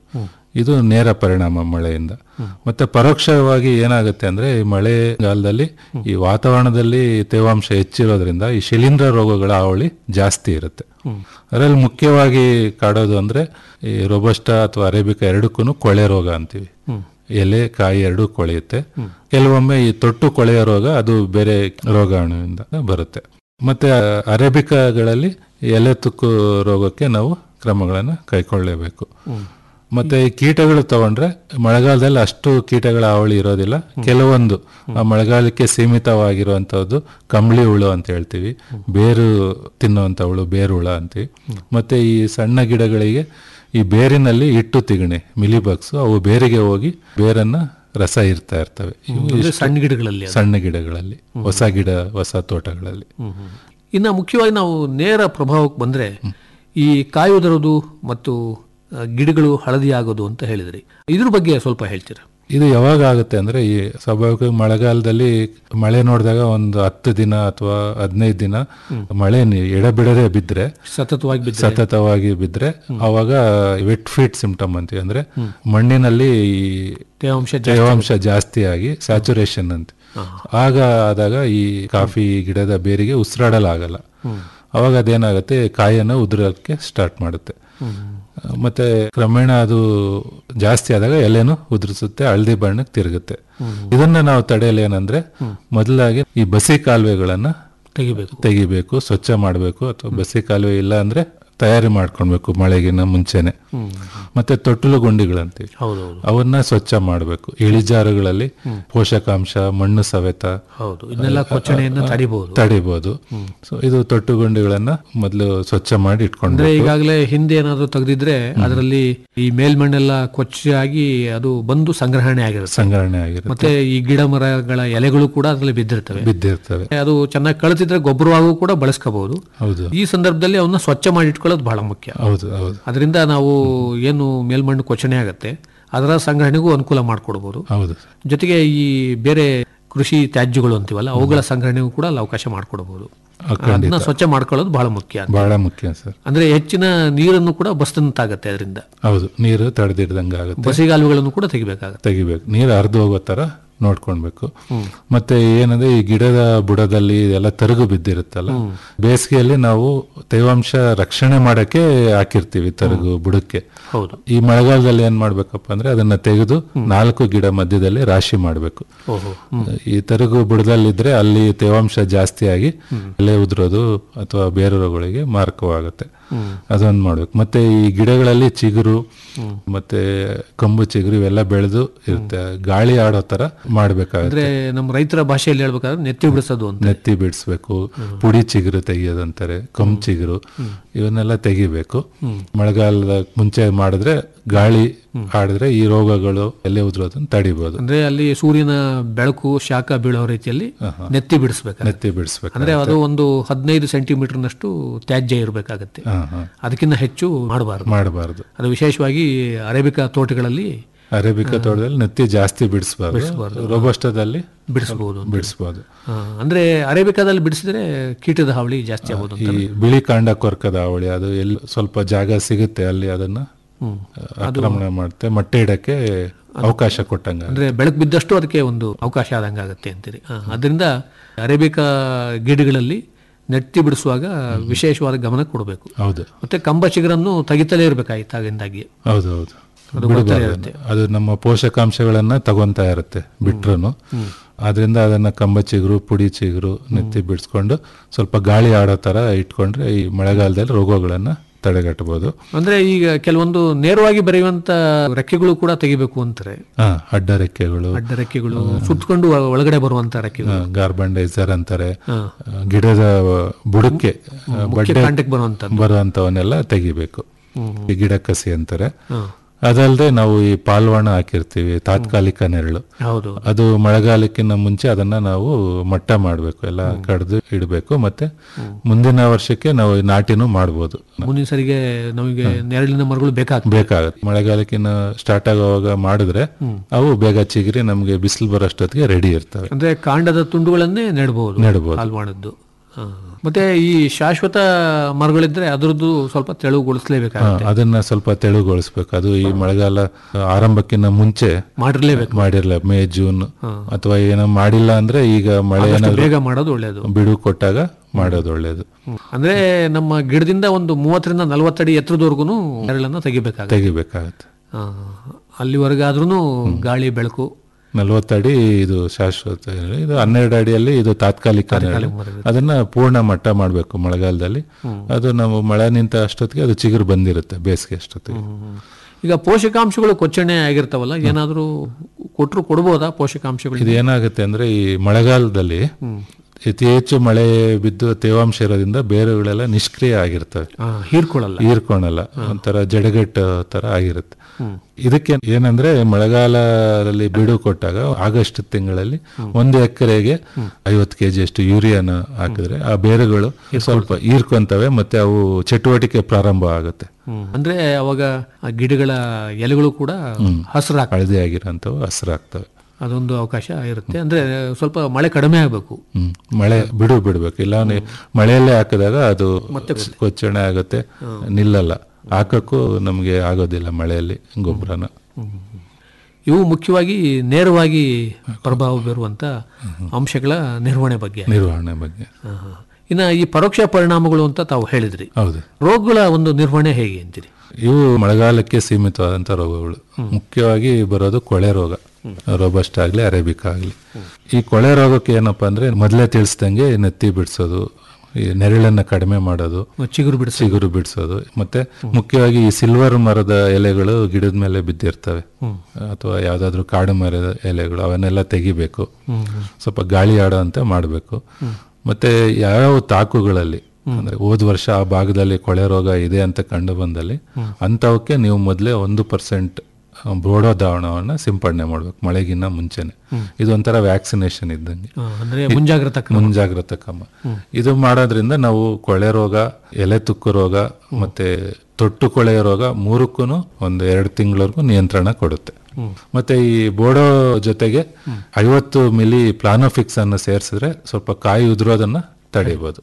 ಇದು ನೇರ ಪರಿಣಾಮ ಮಳೆಯಿಂದ ಮತ್ತೆ ಪರೋಕ್ಷವಾಗಿ ಏನಾಗುತ್ತೆ ಅಂದ್ರೆ ಈ ಮಳೆಗಾಲದಲ್ಲಿ ಈ ವಾತಾವರಣದಲ್ಲಿ ತೇವಾಂಶ ಹೆಚ್ಚಿರೋದ್ರಿಂದ ಈ ಶಿಲೀಂಧ್ರ ರೋಗಗಳ ಹಾವಳಿ ಜಾಸ್ತಿ ಇರುತ್ತೆ ಅದರಲ್ಲಿ ಮುಖ್ಯವಾಗಿ ಕಾಡೋದು ಅಂದ್ರೆ ಈ ರೋಬಸ್ಟಾ ಅಥವಾ ಅರೇಬಿಕಾ ಎರಡಕ್ಕೂ ಕೊಳೆ ರೋಗ ಅಂತೀವಿ ಎಲೆ ಕಾಯಿ ಎರಡೂ ಕೊಳೆಯುತ್ತೆ ಕೆಲವೊಮ್ಮೆ ಈ ತೊಟ್ಟು ಕೊಳೆಯ ರೋಗ ಅದು ಬೇರೆ ರೋಗಾಣುವಿಂದ ಬರುತ್ತೆ ಮತ್ತೆ ಅರೇಬಿಕಾಗಳಲ್ಲಿ ಎಲೆ ತುಕ್ಕು ರೋಗಕ್ಕೆ ನಾವು ಕ್ರಮಗಳನ್ನು ಕೈಗೊಳ್ಳಲೇಬೇಕು ಮತ್ತೆ ಈ ಕೀಟಗಳು ತಗೊಂಡ್ರೆ ಮಳೆಗಾಲದಲ್ಲಿ ಅಷ್ಟು ಕೀಟಗಳ ಹಾವಳಿ ಇರೋದಿಲ್ಲ ಕೆಲವೊಂದು ಆ ಮಳೆಗಾಲಕ್ಕೆ ಸೀಮಿತವಾಗಿರುವಂತಹದ್ದು ಕಂಬಳಿ ಹುಳು ಅಂತ ಹೇಳ್ತೀವಿ ಬೇರು ತಿನ್ನುವಂತ ಹುಳು ಬೇರು ಹುಳ ಅಂತೀವಿ ಮತ್ತೆ ಈ ಸಣ್ಣ ಗಿಡಗಳಿಗೆ ಈ ಬೇರಿನಲ್ಲಿ ಇಟ್ಟು ತಿಗಣೆ ಮಿಲಿಬಗ್ಸ್ ಅವು ಬೇರಿಗೆ ಹೋಗಿ ಬೇರನ್ನ ರಸ ಇರ್ತಾ ಇರ್ತವೆ ಇವು ಅಂದ್ರೆ ಇಷ್ಟು ಸಣ್ಣ ಗಿಡಗಳಲ್ಲಿ ಅದು. ಸಣ್ಣ ಗಿಡಗಳಲ್ಲಿ ಹೊಸ ಗಿಡ ಹೊಸ ತೋಟಗಳಲ್ಲಿ ಇನ್ನ ಮುಖ್ಯವಾಗಿ ನಾವು ನೇರ ಪ್ರಭಾವಕ್ಕೆ ಬಂದ್ರೆ ಈ ಕಾಯಿ ಉದುರೋದು ಮತ್ತು ಆ, ಗಿಡಗಳು ಹಳದಿ ಆಗೋದು ಅಂತ ಹೇಳಿದ್ರಿ ಇದ್ರ ಬಗ್ಗೆ ಸ್ವಲ್ಪ ಹೇಳ್ತೀರಾ ಇದು ಯಾವಾಗ ಆಗುತ್ತೆ ಅಂದ್ರೆ ಈ ಸ್ವಾಭಾವಿಕ ಮಳೆಗಾಲದಲ್ಲಿ ಮಳೆ ನೋಡಿದಾಗ ಒಂದು ಹತ್ತು ದಿನ ಅಥವಾ ಹದಿನೈದು ದಿನ ಮಳೆ ನೀ- ಎಡಬಿಡದೆ ಬಿದ್ರೆ ಸತತವಾಗಿ ಬಿದ್ದರೆ ಸತತವಾಗಿ ಬಿದ್ರೆ ಅವಾಗ ವೆಟ್ ಫೀಟ್ ಸಿಂಪ್ಟಮ್ ಅಂತೀವಿ ಅಂದ್ರೆ ಮಣ್ಣಿನಲ್ಲಿ ಈ ತೇವಾಂಶ ಜಾಸ್ತಿ ತೇವಾಂಶ ಜಾಸ್ತಿ ಆಗಿ ಸ್ಯಾಚುರೇಷನ್ ಅಂತ ಆಗ ಆದಾಗ ಈ ಕಾಫಿ ಗಿಡದ ಬೇರಿಗೆ ಉಸಿರಾಡಲಾಗಲ್ಲ ಅವಾಗ ಅದೇನಾಗುತ್ತೆ ಕಾಯನ್ನು ಉದುರಕ್ಕೆ ಸ್ಟಾರ್ಟ್ ಮಾಡುತ್ತೆ ಮತ್ತೆ ಕ್ರಮೇಣ ಅದು ಜಾಸ್ತಿ ಆದಾಗ ಎಲೆನು ಉದುರಿಸುತ್ತೆ ಹಳದಿ ಬಣ್ಣಕ್ಕೆ ತಿರುಗುತ್ತೆ ಇದನ್ನ ನಾವು ತಡೆಯಲು ಏನಂದ್ರೆ ಮೊದಲಾಗಿ ಈ ಬಸಿ ಕಾಲುವೆಗಳನ್ನ ತೆಗಿಬೇಕು ತೆಗಿಬೇಕು ಸ್ವಚ್ಛ ಮಾಡಬೇಕು ಅಥವಾ ಬಸಿ ಕಾಲುವೆ ಇಲ್ಲ ಅಂದ್ರೆ ತಯಾರಿ ಮಾಡ್ಕೊಳ್ಬೇಕು ಮಳೆಗಿನ ಮುಂಚೆನೆ ಮತ್ತೆ ತೊಟ್ಟಲು ಗುಂಡಿಗಳಂತೀವಿ ಹೌದೌದು ಅವನ್ನ ಸ್ವಚ್ಛ ಮಾಡಬೇಕು ಇಳಿಜಾರುಗಳಲ್ಲಿ ಪೋಷಕಾಂಶ ಮಣ್ಣು ಸವೆತ ಹೌದು ಇದನ್ನೆಲ್ಲ ಕೊಚ್ಚಣೆಯನ್ನ ತಡಿಬಹುದು ತಡಿಬಹುದು ಸೊ ಇದು ತೊಟ್ಟು ಗುಂಡಿಗಳನ್ನ ಮೊದಲು ಸ್ವಚ್ಛ ಮಾಡಿ ಅಂದ್ರೆ ಇಟ್ಕೊಂಡು ಈಗಾಗಲೇ ಹಿಂದೆ ಏನಾದ್ರು ತೆಗೆದಿದ್ರೆ ಅದರಲ್ಲಿ ಈ ಮೇಲ್ಮಣ್ಣೆಲ್ಲ ಕೊಚ್ಚಾಗಿ ಅದು ಬಂದು ಸಂಗ್ರಹಣೆ ಆಗಿರುತ್ತೆ ಸಂಗ್ರಹಣೆ ಆಗಿರುತ್ತೆ ಮತ್ತೆ ಈ ಗಿಡ ಮರಗಳ ಎಲೆಗಳು ಕೂಡ ಅದರಲ್ಲಿ ಬಿದ್ದಿರ್ತವೆ ಬಿದ್ದಿರ್ತವೆ ಅದು ಚೆನ್ನಾಗಿ ಕಳೆತಿದ್ರೆ ಗೊಬ್ಬರವಾಗೂ ಕೂಡ ಬಳಸ್ಕೋಬಹುದು ಹೌದು ಈ ಸಂದರ್ಭದಲ್ಲಿ ಅವನ್ನ ಸ್ವಚ್ಛ ಮಾಡಿ ಇಟ್ಕೊಳ್ಳೋದು ಬಹಳ ಮುಖ್ಯ ಹೌದು ಹೌದು ಅದರಿಂದ ನಾವು ಏನು ಮೇಲ್ಮಣ್ಣು ಕೊಚ್ಚಣೆ ಆಗತ್ತೆ ಅದರ ಸಂಗ್ರಹಣೆಗೂ ಅನುಕೂಲ ಮಾಡಿಕೊಡ್ಬೋದು ಹೌದು ಜೊತೆಗೆ ಈ ಬೇರೆ ಕೃಷಿ ತ್ಯಾಜ್ಯಗಳು ಅಂತೀವಲ್ಲ ಅವುಗಳ ಸಂಗ್ರಹಣೆಗೂ ಕೂಡ ಅಲ್ಲಿ ಅವಕಾಶ ಮಾಡಿಕೊಡಬಹುದು ಅದನ್ನ ಸ್ವಚ್ಛ ಮಾಡ್ಕೊಳ್ಳೋದು ಬಹಳ ಮುಖ್ಯ ಬಹಳ ಮುಖ್ಯ ಸರ್ ಅಂದ್ರೆ ಹೆಚ್ಚಿನ ನೀರನ್ನು ಕೂಡ ಬಸ್ತಂತಾಗತ್ತೆ ಅದರಿಂದ ಹೌದು ನೀರು ತಡೆದಿಡ್ದಂಗೆ ಆಗುತ್ತೆ ಬಸಿಗಾಲುವೆಗಳನ್ನು ಕೂಡ ತೆಗಿಬೇಕಾಗತ್ತೆ ತೆಗಿಬೇಕು ನೀರು ಹರಿದು ಹೋಗೋ ತರ ನೋಡ್ಕೊಳ್ಬೇಕು ಮತ್ತೆ ಏನಂದ್ರೆ ಈ ಗಿಡದ ಬುಡದಲ್ಲಿ ಎಲ್ಲ ತರುಗು ಬಿದ್ದಿರುತ್ತಲ್ಲ ಬೇಸಿಗೆಯಲ್ಲಿ ನಾವು ತೇವಾಂಶ ರಕ್ಷಣೆ ಮಾಡಕ್ಕೆ ಹಾಕಿರ್ತೀವಿ ತರುಗು ಬುಡಕ್ಕೆ ಹೌದು ಈ ಮಳೆಗಾಲದಲ್ಲಿ ಏನ್ ಮಾಡ್ಬೇಕಪ್ಪ ಅಂದ್ರೆ ಅದನ್ನ ತೆಗೆದು ನಾಲ್ಕು ಗಿಡ ಮಧ್ಯದಲ್ಲಿ ರಾಶಿ ಮಾಡಬೇಕು ಓಹೋ ಈ ತರುಗು ಬುಡದಲ್ಲಿದ್ರೆ ಅಲ್ಲಿ ತೇವಾಂಶ ಜಾಸ್ತಿ ಆಗಿ ಎಲೆ ಉದುರೋದು ಅಥವಾ ಬೇರೆ ರೋಗಗಳಿಗೆ ಮಾರಕವಾಗುತ್ತೆ ಅದೊಂದು ಮಾಡ್ಬೇಕು ಮತ್ತೆ ಈ ಗಿಡಗಳಲ್ಲಿ ಚಿಗುರು ಮತ್ತೆ ಕಂಬು ಚಿಗುರು ಇವೆಲ್ಲ ಬೆಳೆದು ಇರುತ್ತೆ ಗಾಳಿ ಆಡೋ ತರ ಮಾಡ್ಬೇಕಾಗುತ್ತೆ ಅಂದ್ರೆ ನಮ್ಮ ರೈತರ ಭಾಷೆಯಲ್ಲಿ ಹೇಳ್ಬೇಕಾದ್ರೆ ನೆತ್ತಿ ಬಿಡಿಸೋದು ಅಂತ ನೆತ್ತಿ ಬಿಡಿಸ್ಬೇಕು ಪುಡಿ ಚಿಗುರು ತೆಗಿಯೋದಂತಾರೆ ಕಮ್ ಚಿಗುರು ಇವನ್ನೆಲ್ಲ ತೆಗಿಬೇಕು ಮಳೆಗಾಲದ ಮುಂಚೆ ಮಾಡಿದ್ರೆ ಗಾಳಿ ಆಡಿದ್ರೆ ಈ ರೋಗಗಳು ಎಲೆ ಉದುರೋದನ್ನ ತಡಿಬಹುದು ಅಂದ್ರೆ ಅಲ್ಲಿ ಸೂರ್ಯನ ಬೆಳಕು ಶಾಖ ಬೀಳೋ ರೀತಿಯಲ್ಲಿ ನೆತ್ತಿ ಬಿಡಿಸ್ಬೇಕು ನೆತ್ತಿ ಬಿಡಿಸ್ಬೇಕು ಅಂದ್ರೆ ಅದು ಒಂದು ಹದಿನೈದು ಸೆಂಟಿಮೀಟರ್ನಷ್ಟು ತ್ಯಾಜ್ಯ ಇರಬೇಕಾಗತ್ತೆ ಹಾ ಹಾ ಅದಕ್ಕಿಂತ ಹೆಚ್ಚು ಮಾಡಬಾರದು ಮಾಡಬಾರ್ದು ಅದು ವಿಶೇಷವಾಗಿ ಅರೇಬಿಕಾ ತೋಟಗಳಲ್ಲಿ ಅರೇಬಿಕಾ ತೋಟದಲ್ಲಿ ನೆತ್ತಿ ಜಾಸ್ತಿ ಬಿಡಿಸಬಾರ್ದು ರೋಬಸ್ಟದಲ್ಲಿ ಬಿಡಿಸಬಹುದು ಬಿಡಿಸಬಹುದು ಅಂದ್ರೆ ಅರೇಬಿಕಾದಲ್ಲಿ ಬಿಡಿಸಿದ್ರೆ ಕೀಟದ ಹಾವಳಿ ಜಾಸ್ತಿ ಆಗೋದು ಈ ಬಿಳಿ ಕಾಂಡ ಕೊರ್ಕದ ಅವಳಿ ಅದು ಎಲ್ಲಿ ಸ್ವಲ್ಪ ಜಾಗ ಸಿಗುತ್ತೆ ಅಲ್ಲಿ ಅದನ್ನ ಆಕ್ರಮಣ ಮಾಡುತ್ತೆ ಮೊಟ್ಟೆ ಇಡಕ್ಕೆ ಅವಕಾಶ ಕೊಟ್ಟಂಗ ಅಂದ್ರೆ ಬೆಳಕು ಬಿದ್ದಷ್ಟು ಅದಕ್ಕೆ ಒಂದು ಅವಕಾಶ ಆದಂಗೆ ಆಗುತ್ತೆ ಅಂತೀರಿ ಆ, ಅದರಿಂದ ಅರೇಬಿಕಾ ಗಿಡಗಳಲ್ಲಿ ನೆಟ್ಟಿ ಬಿಡಿಸುವಾಗ ವಿಶೇಷವಾದ ಗಮನ ಕೊಡಬೇಕು ಹೌದು ಮತ್ತೆ ಕಂಬ ಚಿಗುರನ್ನು ತೆಗಿತಲೇ ಇರಬೇಕಾಗಿತ್ತು ಆಗಿಂದಾಗಿ ಹೌದು ಹೌದು ಅದು ಬಿಡಬಾರ್ದು ಗೊತ್ತೇ ಅದನ್ನ. ಇರುತ್ತೆ. ಅದು ನಮ್ಮ ಪೋಷಕಾಂಶಗಳನ್ನ ತಗೊಂತಾ ಇರುತ್ತೆ ಬಿಟ್ರು ಆದ್ರಿಂದ ಅದನ್ನ ಕಂಬ ಚಿಗುರು ಪುಡಿ ಚಿಗುರು ನೆತ್ತಿ ಬಿಡಿಸ್ಕೊಂಡು ಸ್ವಲ್ಪ ಗಾಳಿ ಆಡೋ ತರ ಇಟ್ಕೊಂಡ್ರೆ ಈ ಮಳೆಗಾಲದಲ್ಲಿ ರೋಗಗಳನ್ನ ತಡೆಗಟ್ಟಬಹುದು ಅಂದ್ರೆ ಈಗ ಕೆಲವೊಂದು ನೇರವಾಗಿ ಬೆರೆಯುವಂತ ರೆಕ್ಕೆಗಳು ಕೂಡ ತೆಗಿಬೇಕು ಅಂತಾರೆ ಹಾ ಅಡ್ಡ ರೆಕ್ಕೆಗಳು ಅಡ್ಡ ರೆಕ್ಕೆಗಳು ಸುತ್ತಕೊಂಡು ಒಳಗಡೆ ಬರುವಂತ ರೆಕ್ಕೆಗಳು ಗಾರ್ಬಂಡೈಸರ್ ಅಂತಾರೆ ಆ, ಗಿಡದ ಬುಡಕ್ಕೆ ಆ, ಬಡ್ಡೆ ಕಾಂಟಕ್ಕೆ ಬರುವಂತ ಬರುವಂತವನ್ನೆಲ್ಲ ತೆಗಿಬೇಕು ಈ ಗಿಡ ಕಸಿ ಅಂತಾರೆ ಅದಲ್ಲದೆ ನಾವು ಈ ಪಾಲ್ವಾಣ ಹಾಕಿರ್ತೀವಿ ತಾತ್ಕಾಲಿಕ ನೆರಳು ಹೌದು ಅದು ಮಳೆಗಾಲಕ್ಕಿಂತ ಮುಂಚೆ ಅದನ್ನ ನಾವು ಮಟ್ಟ ಮಾಡಬೇಕು ಎಲ್ಲ ಕಡ್ದು ಇಡಬೇಕು ಮತ್ತೆ ಮುಂದಿನ ವರ್ಷಕ್ಕೆ ನಾವು ಈ ನಾಟಿನೂ ಮಾಡ್ಬೋದು ಮುಂದಿನ ಸರಿಗೆ ನಮಗೆ ನೆರಳಿನ ಮರಗಳು ಬೇಕಾಗ್ತವೆ ಬೇಕಾಗುತ್ತೆ ಮಳೆಗಾಲಕ್ಕಿಂತ ಸ್ಟಾರ್ಟ್ ಆಗುವಾಗ ಮಾಡಿದ್ರೆ ಅವು ಬೇಗ ಚಿಗಿರಿ ನಮ್ಗೆ ಬಿಸಿಲು ಬರೋಷ್ಟೊತ್ತಿಗೆ ರೆಡಿ ಇರ್ತವೆ ಅಂದ್ರೆ ಕಾಂಡದ ತುಂಡುಗಳನ್ನೇ ನೆಡಬಹುದು ನೆಡ್ಬೋದು. ಹಾಲ್ವಾಣದ್ದು ಆ, ಮತ್ತೆ ಈ ಶಾಶ್ವತ ಮರಗಳಿದ್ರೆ ಅದರದ್ದು ಸ್ವಲ್ಪ ಹಾ, ತೆಳುಗೊಳಿಸಲೇಬೇಕಾಗುತ್ತೆ ಅದನ್ನ ಸ್ವಲ್ಪ ತೆಳುಗೊಳಿಸ್ಬೇಕು ಅದು ಈ ಮಳೆಗಾಲ ಆರಂಭಕ್ಕಿಂತ ಮುಂಚೆ ಮಾಡಿರ್ಲೇಬೇಕು ಮಾಡಿರ್ಲ ಮೇ ಜೂನ್ ಅಥವಾ ಏನೋ ಮಾಡಿಲ್ಲ ಅಂದ್ರೆ ಈಗ ಮಳೆ ಆದಷ್ಟು ಏನಾದ್ರು ಬೇಗ ಮಾಡೋದು ಒಳ್ಳೆಯದು ಬಿಡು ಕೊಟ್ಟಾಗ ಮಾಡೋದು ಒಳ್ಳೇದು ಅಂದ್ರೆ ನಮ್ಮ ಗಿಡದಿಂದ ಒಂದು ಮೂವತ್ತರಿಂದ ನಲವತ್ತಡಿ ಎತ್ತರದವರೆಗೂ ನೆರಳನ್ನ ತೆಗಿಬೇಕಾಗುತ್ತೆ ತೆಗಿಬೇಕಾಗತ್ತೆ ಆ, ಅಲ್ಲಿವರೆಗಾದ್ರೂ ಗಾಳಿ ಬೆಳಕು ನಲ್ವತ್ತಡಿ ಇದು ಶಾಶ್ವತ ಇದು ಹನ್ನೆರಡು ಅಡಿಯಲ್ಲಿ ಇದು ತಾತ್ಕಾಲಿಕ ನೆರಳು. ಅದನ್ನ ಪೂರ್ಣ ಮಟ್ಟ ಮಾಡಬೇಕು ಮಳೆಗಾಲದಲ್ಲಿ ಅದು ನಾವು ಮಳೆ ನಿಂತ ಅಷ್ಟೊತ್ತಿಗೆ ಅದು ಚಿಗುರು ಬಂದಿರುತ್ತೆ ಬೇಸಿಗೆ ಅಷ್ಟೊತ್ತಿಗೆ ಈಗ ಪೋಷಕಾಂಶಗಳು ಕೊಚ್ಚಣೆ ಆಗಿರ್ತಾವಲ್ಲ ಏನಾದರೂ ಕೊಟ್ಟರು ಕೊಡ್ಬೋದಾ ಪೋಷಕಾಂಶಗಳು ಇದು ಏನಾಗುತ್ತೆ ಅಂದ್ರೆ ಈ ಮಳೆಗಾಲದಲ್ಲಿ ಅತಿ ಹೆಚ್ಚು ಮಳೆ ಬಿದ್ದು ತೇವಾಂಶ ಇರೋದ್ರಿಂದ ಬೇರುಗಳೆಲ್ಲ ನಿಷ್ಕ್ರಿಯ ಆಗಿರ್ತವೆ ಆ, ಹೀರ್ಕೊಳ್ಳಲ್ಲ ಹೀರ್ಕೊಳಲ್ಲ ಒಂಥರ ಜಡಗಟ್ಟು ತರ ಆಗಿರುತ್ತೆ ಇದಕ್ಕೆ ಏನಂದ್ರೆ ಮಳೆಗಾಲದಲ್ಲಿ ಬಿಡು ಕೊಟ್ಟಾಗ ಆಗಸ್ಟ್ ತಿಂಗಳಲ್ಲಿ ಒಂದು ಎಕರೆಗೆ ಐವತ್ತು ಕೆಜಿ ಅಷ್ಟು ಯೂರಿಯಾನ ಹಾಕಿದ್ರೆ ಆ ಬೇರುಗಳು ಸ್ವಲ್ಪ ಹೀರ್ಕೊಂತವೆ ಮತ್ತೆ ಅವು ಚಟುವಟಿಕೆ ಪ್ರಾರಂಭ ಆಗುತ್ತೆ ಅಂದ್ರೆ ಅವಾಗ ಆ ಗಿಡಗಳ ಎಲೆಗಳು ಕೂಡ ಹಸಿರಾಗ ಹಳದಿ ಆಗಿರೋಂಥವು ಹಸಿರಾಗ್ತವೆ ಅದೊಂದು ಅವಕಾಶ ಇರುತ್ತೆ ಅಂದ್ರೆ ಸ್ವಲ್ಪ ಮಳೆ ಕಡಿಮೆ ಆಗಬೇಕು ಹ್ಮ್ ಮಳೆ ಬಿಡು ಬಿಡ್ಬೇಕು ಇಲ್ಲ ಅವ್ನು ಮಳೆಯಲ್ಲೇ ಹಾಕಿದಾಗ ಅದು ಕೊಚ್ಚಣೆ ಆಗುತ್ತೆ ನಿಲ್ಲಲ್ಲ ಹಾಕಕ್ಕೂ ನಮಗೆ ಆಗೋದಿಲ್ಲ ಮಳೆಯಲ್ಲಿ ಗೊಬ್ಬರನ ಇವು ಮುಖ್ಯವಾಗಿ ನೇರವಾಗಿ ಪ್ರಭಾವ ಬೀರುವಂತ ಅಂಶಗಳ ನಿರ್ವಹಣೆ ಬಗ್ಗೆ ನಿರ್ವಹಣೆ ಬಗ್ಗೆ ಆ, ಆ. ಇನ್ನ ಈ ಪರೋಕ್ಷ ಪರಿಣಾಮಗಳು ಅಂತ ತಾವು ಹೇಳಿದ್ರಿ ಹೌದು ರೋಗಗಳ ಒಂದು ನಿರ್ವಹಣೆ ಹೇಗೆ ಅಂತೀರಿ ಇವು ಮಳೆಗಾಲಕ್ಕೆ ಸೀಮಿತವಾದಂಥ ರೋಗಗಳು ಮುಖ್ಯವಾಗಿ ಬರೋದು ಕೊಳೆ ರೋಗ ರೋಬಸ್ಟ್ ಆಗಲಿ ಅರೇಬಿಕ್ ಆಗಲಿ ಈ ಕೊಳೆ ರೋಗಕ್ಕೆ ಏನಪ್ಪಾ ಅಂದ್ರೆ ಮೊದಲೇ ತಿಳಿಸ್ದಂಗೆ ನೆತ್ತಿ ಬಿಡಿಸೋದು ಈ ನೆರಳನ್ನ ಕಡಿಮೆ ಮಾಡೋದು ಚಿಗುರು ಬಿಡಿಸಿ ಚಿಗುರು ಬಿಡಿಸೋದು ಮತ್ತೆ ಮುಖ್ಯವಾಗಿ ಈ ಸಿಲ್ವರ್ ಮರದ ಎಲೆಗಳು ಗಿಡದ ಮೇಲೆ ಬಿದ್ದಿರ್ತವೆ ಅಥವಾ ಯಾವ್ದಾದ್ರು ಕಾಡು ಮರದ ಎಲೆಗಳು ಅವನ್ನೆಲ್ಲ ತೆಗಿಬೇಕು ಸ್ವಲ್ಪ ಗಾಳಿ ಆಡೋಂತೆ ಮಾಡಬೇಕು ಮತ್ತೆ ಯಾವ ತಾಕುಗಳಲ್ಲಿ ಅಂದ್ರೆ ಹೋದ್ ವರ್ಷ ಆ ಭಾಗದಲ್ಲಿ ಕೊಳೆ ರೋಗ ಇದೆ ಅಂತ ಕಂಡು ಬಂದಲ್ಲಿ ಅಂತವಕ್ಕೆ ನೀವು ಮೊದಲೇ ಒಂದು ಪರ್ಸೆಂಟ್ ಬೋಡೋ ದ್ರಾವಣವನ್ನ ಸಿಂಪಡಣೆ ಮಾಡ್ಬೇಕು ಮಳೆಗಿನ್ನ ಮುಂಚೆನೆ ಇದೊಂಥರ ವ್ಯಾಕ್ಸಿನೇಷನ್ ಇದ್ದಂಗೆ ಆ, ಅಂದ್ರೆ ಮುಂಜಾಗ್ರತಾ ಕ್ರಮ. ಮುಂಜಾಗ್ರತಾ ಕ್ರಮ ಇದು ಮಾಡೋದ್ರಿಂದ ನಾವು ಕೊಳೆ ರೋಗ ಎಲೆ ತುಕ್ಕು ರೋಗ ಮತ್ತೆ ತೊಟ್ಟು ಕೊಳೆಯ ರೋಗ ಮೂರಕ್ಕೂ ಒಂದು ಎರಡು ತಿಂಗಳವರೆಗೂ ನಿಯಂತ್ರಣ ಕೊಡುತ್ತೆ ಮತ್ತೆ ಈ ಬೋಡೋ ಜೊತೆಗೆ ಐವತ್ತು ಮಿಲಿ ಪ್ಲಾನೋಫಿಕ್ಸ್ ಅನ್ನು ಸೇರಿಸಿದ್ರೆ ಸ್ವಲ್ಪ ಕಾಯಿ ಉದುರೋದನ್ನ ತಡೆಯಬಹುದು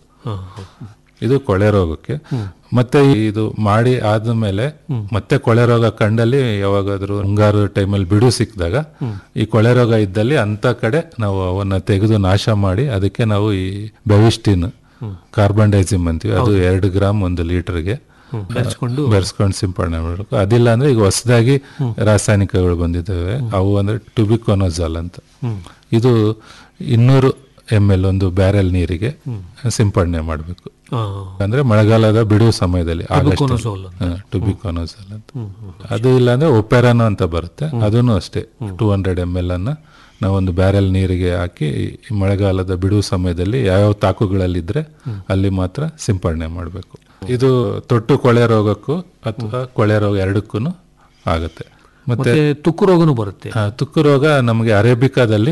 ಇದು ಕೊಳೆ ರೋಗಕ್ಕೆ ಮತ್ತೆ ಇದು ಮಾಡಿ ಆದ್ಮೇಲೆ ಮತ್ತೆ ಕೊಳೆ ರೋಗ ಕಂಡಲ್ಲಿ ಯಾವಾಗಾದ್ರೂ ಮುಂಗಾರು ಟೈಮಲ್ಲಿ ಬಿಡು ಸಿಕ್ಕಿದಾಗ ಈ ಕೊಳೆ ರೋಗ ಇದ್ದಲ್ಲಿ ಅಂತ ಕಡೆ ನಾವು ಅವನ್ನ ತೆಗೆದು ನಾಶ ಮಾಡಿ ಅದಕ್ಕೆ ನಾವು ಈ ಬೆವಿಸ್ಟಿನ್ ಕಾರ್ಬನ್ ಡೈಸಿಮ್ ಅಂತೀವಿ ಅದು ಎರಡು ಗ್ರಾಮ್ ಒಂದು ಲೀಟರ್ಗೆ ಬೆರೆಸ್ಕೊಂಡು ಬೆರೆಸ್ಕೊಂಡು ಸಿಂಪಡಣೆ ಮಾಡಬೇಕು ಅದಿಲ್ಲ ಅಂದ್ರೆ ಈಗ ಹೊಸದಾಗಿ ರಾಸಾಯನಿಕಗಳು ಬಂದಿದ್ದಾವೆ ಅವು ಅಂದ್ರೆ ಟುಬಿಕೋನೋಜಾಲ್ ಅಂತ ಇದು ಇನ್ನೂರು ಎಮ್ ಎಲ್ ಒಂದು ಬ್ಯಾರೆಲ್ ನೀರಿಗೆ ಸಿಂಪಡಣೆ ಮಾಡಬೇಕು ಆ, ಅಂದ್ರೆ ಮಳೆಗಾಲದ ಬಿಡುವ ಸಮಯದಲ್ಲಿ Tuberculosis ಟುಬಿಕೋನೋಸಲ್ ಅಂತ ಅದು ಇಲ್ಲ ಅಂದ್ರೆ ಒಪೆರಾನೋ ಅಂತ ಬರುತ್ತೆ ಅದನ್ನು ಅಷ್ಟೇ ಟೂ ಹಂಡ್ರೆಡ್ ಎಮ್ ಎಲ್ ಅನ್ನ ನಾವೊಂದು ಬ್ಯಾರೆಲ್ ನೀರಿಗೆ ಹಾಕಿ ಈ ಮಳೆಗಾಲದ ಬಿಡುವ ಸಮಯದಲ್ಲಿ ಯಾವ್ಯಾವ ತಾಕುಗಳಲ್ಲಿದ್ರೆ ಅಲ್ಲಿ ಮಾತ್ರ ಸಿಂಪಡಣೆ ಮಾಡಬೇಕು ಇದು ತೊಟ್ಟು ಕೊಳೆ ರೋಗಕ್ಕೂ ಅಥವಾ ಕೊಳೆ ರೋಗ ಎರಡಕ್ಕೂ ಆಗುತ್ತೆ ಮತ್ತೆ ಮತ್ತೆ ತುಕ್ಕು ರೋಗನೂ ಬರುತ್ತೆ ಆ, ತುಕ್ಕು ರೋಗ ನಮಗೆ ಅರೇಬಿಕಾದಲ್ಲಿ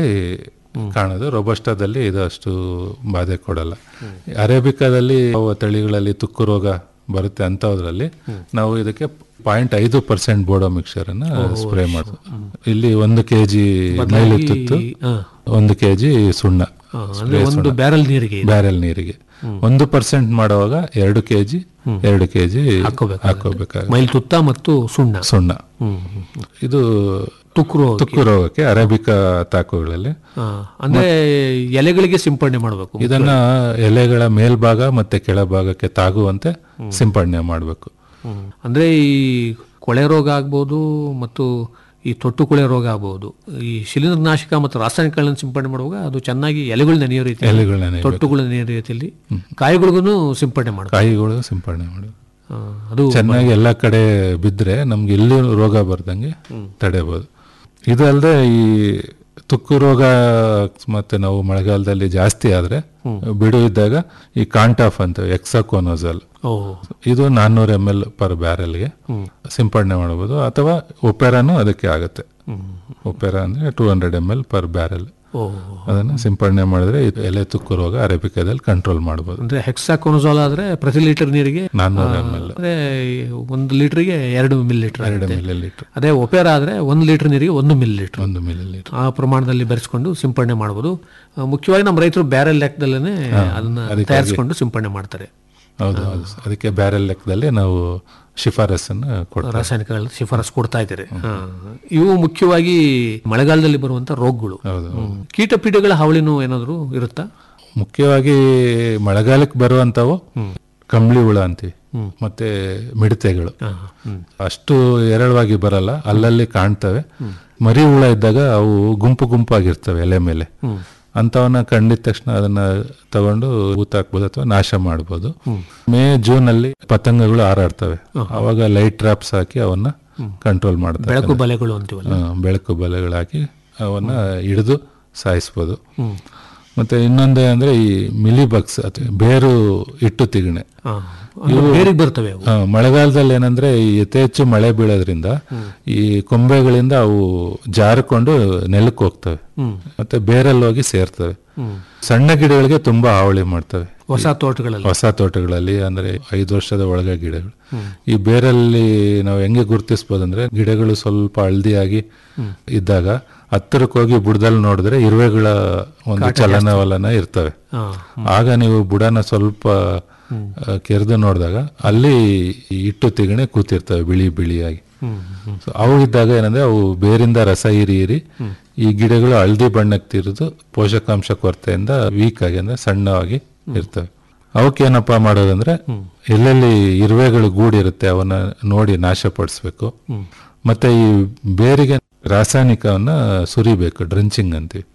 ಕಾಣೋದು ರೊಬಸ್ಟಾದಲ್ಲಿ ಇದು ಅಷ್ಟು ಬಾಧೆ ಕೊಡಲ್ಲ ಅರೇಬಿಕಾದಲ್ಲಿ ಯಾವ ತಳಿಗಳಲ್ಲಿ ತುಕ್ಕು ರೋಗ ಬರುತ್ತೆ ಅಂತದ್ರಲ್ಲಿ ನಾವು ಇದಕ್ಕೆ ಪಾಯಿಂಟ್ ಐದು ಪರ್ಸೆಂಟ್ ಬೋಡೋ ಮಿಕ್ಸರ್ ಅನ್ನ ಸ್ಪ್ರೇ ಮಾಡೋದು ಇಲ್ಲಿ ಒಂದು ಕೆಜಿ ನೈಲು ತುತ್ತು ಆ, ಒಂದು ಕೆಜಿ ಸುಣ್ಣ ಆ, ಅಂದ್ರೆ ಒಂದು ಬ್ಯಾರಲ್ ನೀರಿಗೆ ಇದು. ಬ್ಯಾರೆಲ್ ನೀರಿಗೆ ಒಂದು ಪರ್ಸೆಂಟ್ ಮಾಡುವಾಗ ಎರಡು ಕೆಜಿ ಎರಡು ಕೆಜಿ ಹಾಕೋಬೇಕಾಗುತ್ತೆ ಮೈಲ್ ತುತ್ತ ಮತ್ತು ಸುಣ್ಣ ಸುಣ್ಣ ಹ್ಮ್. ಇದು ತುಕ್ಕು ರೋಗ ತುಕ್ಕು ರೋಗಕ್ಕೆ ಅರೇಬಿಕಾ ತಾಕುಗಳಲ್ಲಿ ಆ, ಅಂದ್ರೆ ಎಲೆಗಳಿಗೆ ಸಿಂಪಡಣೆ ಮಾಡಬೇಕು ಇದನ್ನ ಎಲೆಗಳ ಮೇಲ್ಭಾಗ ಮತ್ತೆ ಕೆಳಭಾಗಕ್ಕೆ ತಾಗುವಂತೆ ಸಿಂಪಡಣೆ ಮಾಡಬೇಕು ಅಂದ್ರೆ ಈ ಕೊಳೆ ರೋಗ ಆಗ್ಬೋದು ಮತ್ತು ಈ ತೊಟ್ಟು ಕೊಳೆ ರೋಗ ಆಗ್ಬೋದು ಈ ಶಿಲೀಂಧ್ರನಾಶಕ ಮತ್ತು ರಾಸಾಯನಿಕಗಳನ್ನು ಸಿಂಪಡಣೆ ಮಾಡುವಾಗ ಅದು ಚೆನ್ನಾಗಿ ಎಲೆಗಳು ನೆನೆಯೋ ರೀತಿ ಎಲೆಗಳು ನೆನೆಯಬೇಕು. ತೊಟ್ಟುಗಳು ನೆನೆಯೋ ರೀತಿಯಲ್ಲಿ ಕಾಯಿಗಳಿಗೂ ಸಿಂಪಡಣೆ ಮಾಡಬೇಕು ಕಾಯಿಗಳು ಸಿಂಪಡಣೆ ಮಾಡಿ ಆ, ಅದು ಚೆನ್ನಾಗಿ ಎಲ್ಲ ಕಡೆ ಬಿದ್ರೆ ನಮ್ಗೆ ಎಲ್ಲೂ ರೋಗ ಬರ್ದಂಗೆ ತಡೆಯಬಹುದು ಇದಲ್ಲದೆ ಈ ತುಕ್ಕು ರೋಗ ಮತ್ತೆ ನಾವು ಮಳೆಗಾಲದಲ್ಲಿ ಜಾಸ್ತಿ ಆದ್ರೆ ಬಿಡು ಇದ್ದಾಗ ಈ ಕಾಂಟಾಫ್ ಅಂತ ಎಕ್ಸಾಕೋನೋಸಲ್ ಓ ಇದು ನಾನ್ನೂರು ಎಮ್ ಎಲ್ ಪರ್ ಬ್ಯಾರೆಲ್ಗೆ ಸಿಂಪಡಣೆ ಮಾಡಬಹುದು ಅಥವಾ ಒಪೆರಾನು ಅದಕ್ಕೆ ಆಗುತ್ತೆ ಒಪೆರಾ ಅಂದ್ರೆ two hundred M L per barrel ಓ ಅದನ್ನ ಸಿಂಪಡಣೆ ಮಾಡಿದ್ರೆ ಇದು ಎಲೆ ತುಕ್ಕು ರೋಗ ಅರೇಬಿಕಾದಲ್ಲಿ ಕಂಟ್ರೋಲ್ ಮಾಡಬಹುದು ಅಂದ್ರೆ ಹೆಕ್ಸಾಕೋನಜೋಲ್ ಆದ್ರೆ ಪ್ರತಿ ಲೀಟರ್ ನೀರಿಗೆ ನಾನ್ನೂರು ಆ, ml. ಅಂದ್ರೆ ಒಂದು ಲೀಟರ್ಗೆ ಎರಡು ಮಿಲಿ ಲೀಟರ್ ಎರಡು ಮಿಲಿ ಲೀಟರ್ ಅದೇ ಒಪೇರಾ ಆದ್ರೆ ಒಂದು ಲೀಟರ್ ನೀರಿಗೆ ಒಂದು ಮಿಲಿ ಲೀಟರ್ ಒಂದು ಮಿಲಿ ಲೀಟರ್ ಆ ಪ್ರಮಾಣದಲ್ಲಿ ಬೆರೆಸ್ಕೊಂಡು ಸಿಂಪಡಣೆ ಮಾಡಬಹುದು ಆ, ಮುಖ್ಯವಾಗಿ ನಮ್ಮ ರೈತರು ಬ್ಯಾರೆಲ್ ಲೆಕ್ಕದಲ್ಲೇ ಅದನ್ನ ಅದಕ್ಕಾಗಿ- ತಯಾರಿಸಿಕೊಂಡು ಸಿಂಪಡಣೆ ಮಾಡ್ತಾರೆ ಹೌದು ಹೌದು ಅದಕ್ಕೆ ಬ್ಯಾರೆಲ್ ಲೆಕ್ಕದಲ್ಲಿ ನಾವು ಶಿಫಾರಸನ್ನು ಕೊಡ್ತಾರೆ ರಾಸಾಯನಿಕಗಳ ಶಿಫಾರಸು ಕೊಡ್ತಾ ಇದ್ದಾರೆ ಹಾ. ಇವು ಮುಖ್ಯವಾಗಿ ಮಳೆಗಾಲದಲ್ಲಿ ಬರುವಂತ ರೋಗಗಳು ಹೌದು ಹ್ಮ್. ಕೀಟ ಪೀಡೆಗಳ ಹಾವಳಿನೂ ಏನಾದ್ರು ಇರುತ್ತಾ ಮುಖ್ಯವಾಗಿ ಮಳೆಗಾಲಕ್ಕೆ ಬರುವಂತವು ಕಂಬಳಿ ಹುಳ ಅಂತೀವಿ ಮತ್ತೆ ಮಿಡತೆಗಳು ಅಷ್ಟು ಏರಳವಾಗಿ ಬರಲ್ಲ ಅಲ್ಲಲ್ಲಿ ಕಾಣ್ತವೆ ಮರಿ ಹುಳ ಇದ್ದಾಗ ಅವು ಗುಂಪು ಗುಂಪಾಗಿರ್ತವೆ ಎಲೆ ಮೇಲೆ ಅಂತವನ್ನ ಕಂಡಿದ ತಕ್ಷಣ ಅದನ್ನ ತಗೊಂಡು ಊತಾಕ್ಬೋದು ಅಥವಾ ನಾಶ ಮಾಡ್ಬೋದು ಮೇ ಜೂನ್ ಅಲ್ಲಿ ಪತಂಗಗಳು ಹಾರಾಡ್ತವೆ ಅವಾಗ ಲೈಟ್ ಟ್ರಾಪ್ಸ್ ಹಾಕಿ ಅವನ್ನ ಕಂಟ್ರೋಲ್ ಮಾಡ್ತಾರೆ ಬೆಳಕು ಬಲೆಗಳು ಅಂತೀವಲ್ಲ ಹಾ, ಬೆಳಕು ಬಲೆಗಳು ಹಾಕಿ ಅವನ್ನ ಹಿಡಿದು ಸಾಯಿಸ್ಬೋದು ಮತ್ತೆ ಇನ್ನೊಂದೇ ಅಂದ್ರೆ ಈ ಮಿಲಿ ಬಗ್ಸ್ ಅಥವಾ ಬೇರು ಇಟ್ಟು ತಿಗಣೆ ಹಾ. ಅಂದ್ರೆ ಬೇರಿಗೆ ಬರ್ತವೆ ಅವು ಹಾ, ಮಳೆಗಾಲದಲ್ಲಿ ಏನಂದ್ರೆ ಈ ಯಥೇಚ್ಛು ಮಳೆ ಬೀಳೋದ್ರಿಂದ ಈ ಕೊಂಬೆಗಳಿಂದ ಅವು ಜಾರಿಕೊಂಡು ನೆಲಕ್ಕೆ ಹೋಗ್ತವೆ ಮತ್ತೆ ಬೇರಲ್ಲಿ ಹೋಗಿ ಸೇರ್ತವೆ ಸಣ್ಣ ಗಿಡಗಳಿಗೆ ತುಂಬಾ ಹಾವಳಿ ಮಾಡ್ತವೆ ಹೊಸ ತೋಟಗಳಲ್ಲಿ ಹೊಸ ತೋಟಗಳಲ್ಲಿ ಅಂದ್ರೆ ಐದು ವರ್ಷದ ಒಳಗೆ ಗಿಡಗಳು ಈ ಬೇರಲ್ಲಿ ನಾವು ಹೆಂಗೆ ಗುರುತಿಸ್ಬೋದು ಅಂದ್ರೆ ಗಿಡಗಳು ಸ್ವಲ್ಪ ಹಳದಿಯಾಗಿ ಇದ್ದಾಗ ಹತ್ತಿರಕ್ಕೆ ಹೋಗಿ ಬುಡದಲ್ಲಿ ನೋಡಿದ್ರೆ ಇರುವೆಗಳ ಒಂದು ಚಲನವಲನ ಇರ್ತವೆ ಹಾ. ಆಗ ನೀವು ಬುಡನ ಸ್ವಲ್ಪ ಕೆರೆದು ನೋಡಿದಾಗ ಅಲ್ಲಿ ಈ ಹಿಟ್ಟು ತಿಗಣೆ ಕೂತಿರ್ತವೆ ಬಿಳಿ ಬಿಳಿಯಾಗಿ ಸೊ ಅವು ಇದ್ದಾಗ ಏನಂದ್ರೆ ಅವು ಬೇರಿಂದ ರಸ ಹೀರಿ ಹೀರಿ ಈ ಗಿಡಗಳು ಹಳದಿ ಬಣ್ಣಕ್ಕೆ ತಿರುದು ಪೋಷಕಾಂಶ ಕೊರತೆಯಿಂದ ವೀಕ್ ಆಗಿ ಅಂದ್ರೆ ಸಣ್ಣವಾಗಿ ಇರ್ತವೆ ಅವಕ್ಕೇನಪ್ಪ ಮಾಡೋದಂದ್ರೆ ಎಲ್ಲೆಲ್ಲಿ ಇರುವೆಗಳು ಗೂಡಿರುತ್ತೆ ಅವನ್ನ ನೋಡಿ ನಾಶಪಡಿಸ್ಬೇಕು ಮತ್ತೆ ಈ ಬೇರಿಗೆ ರಾಸಾಯನಿಕವನ್ನ ಸುರಿಬೇಕು ಡ್ರಂಚಿಂಗ್ ಅಂತೀವಿ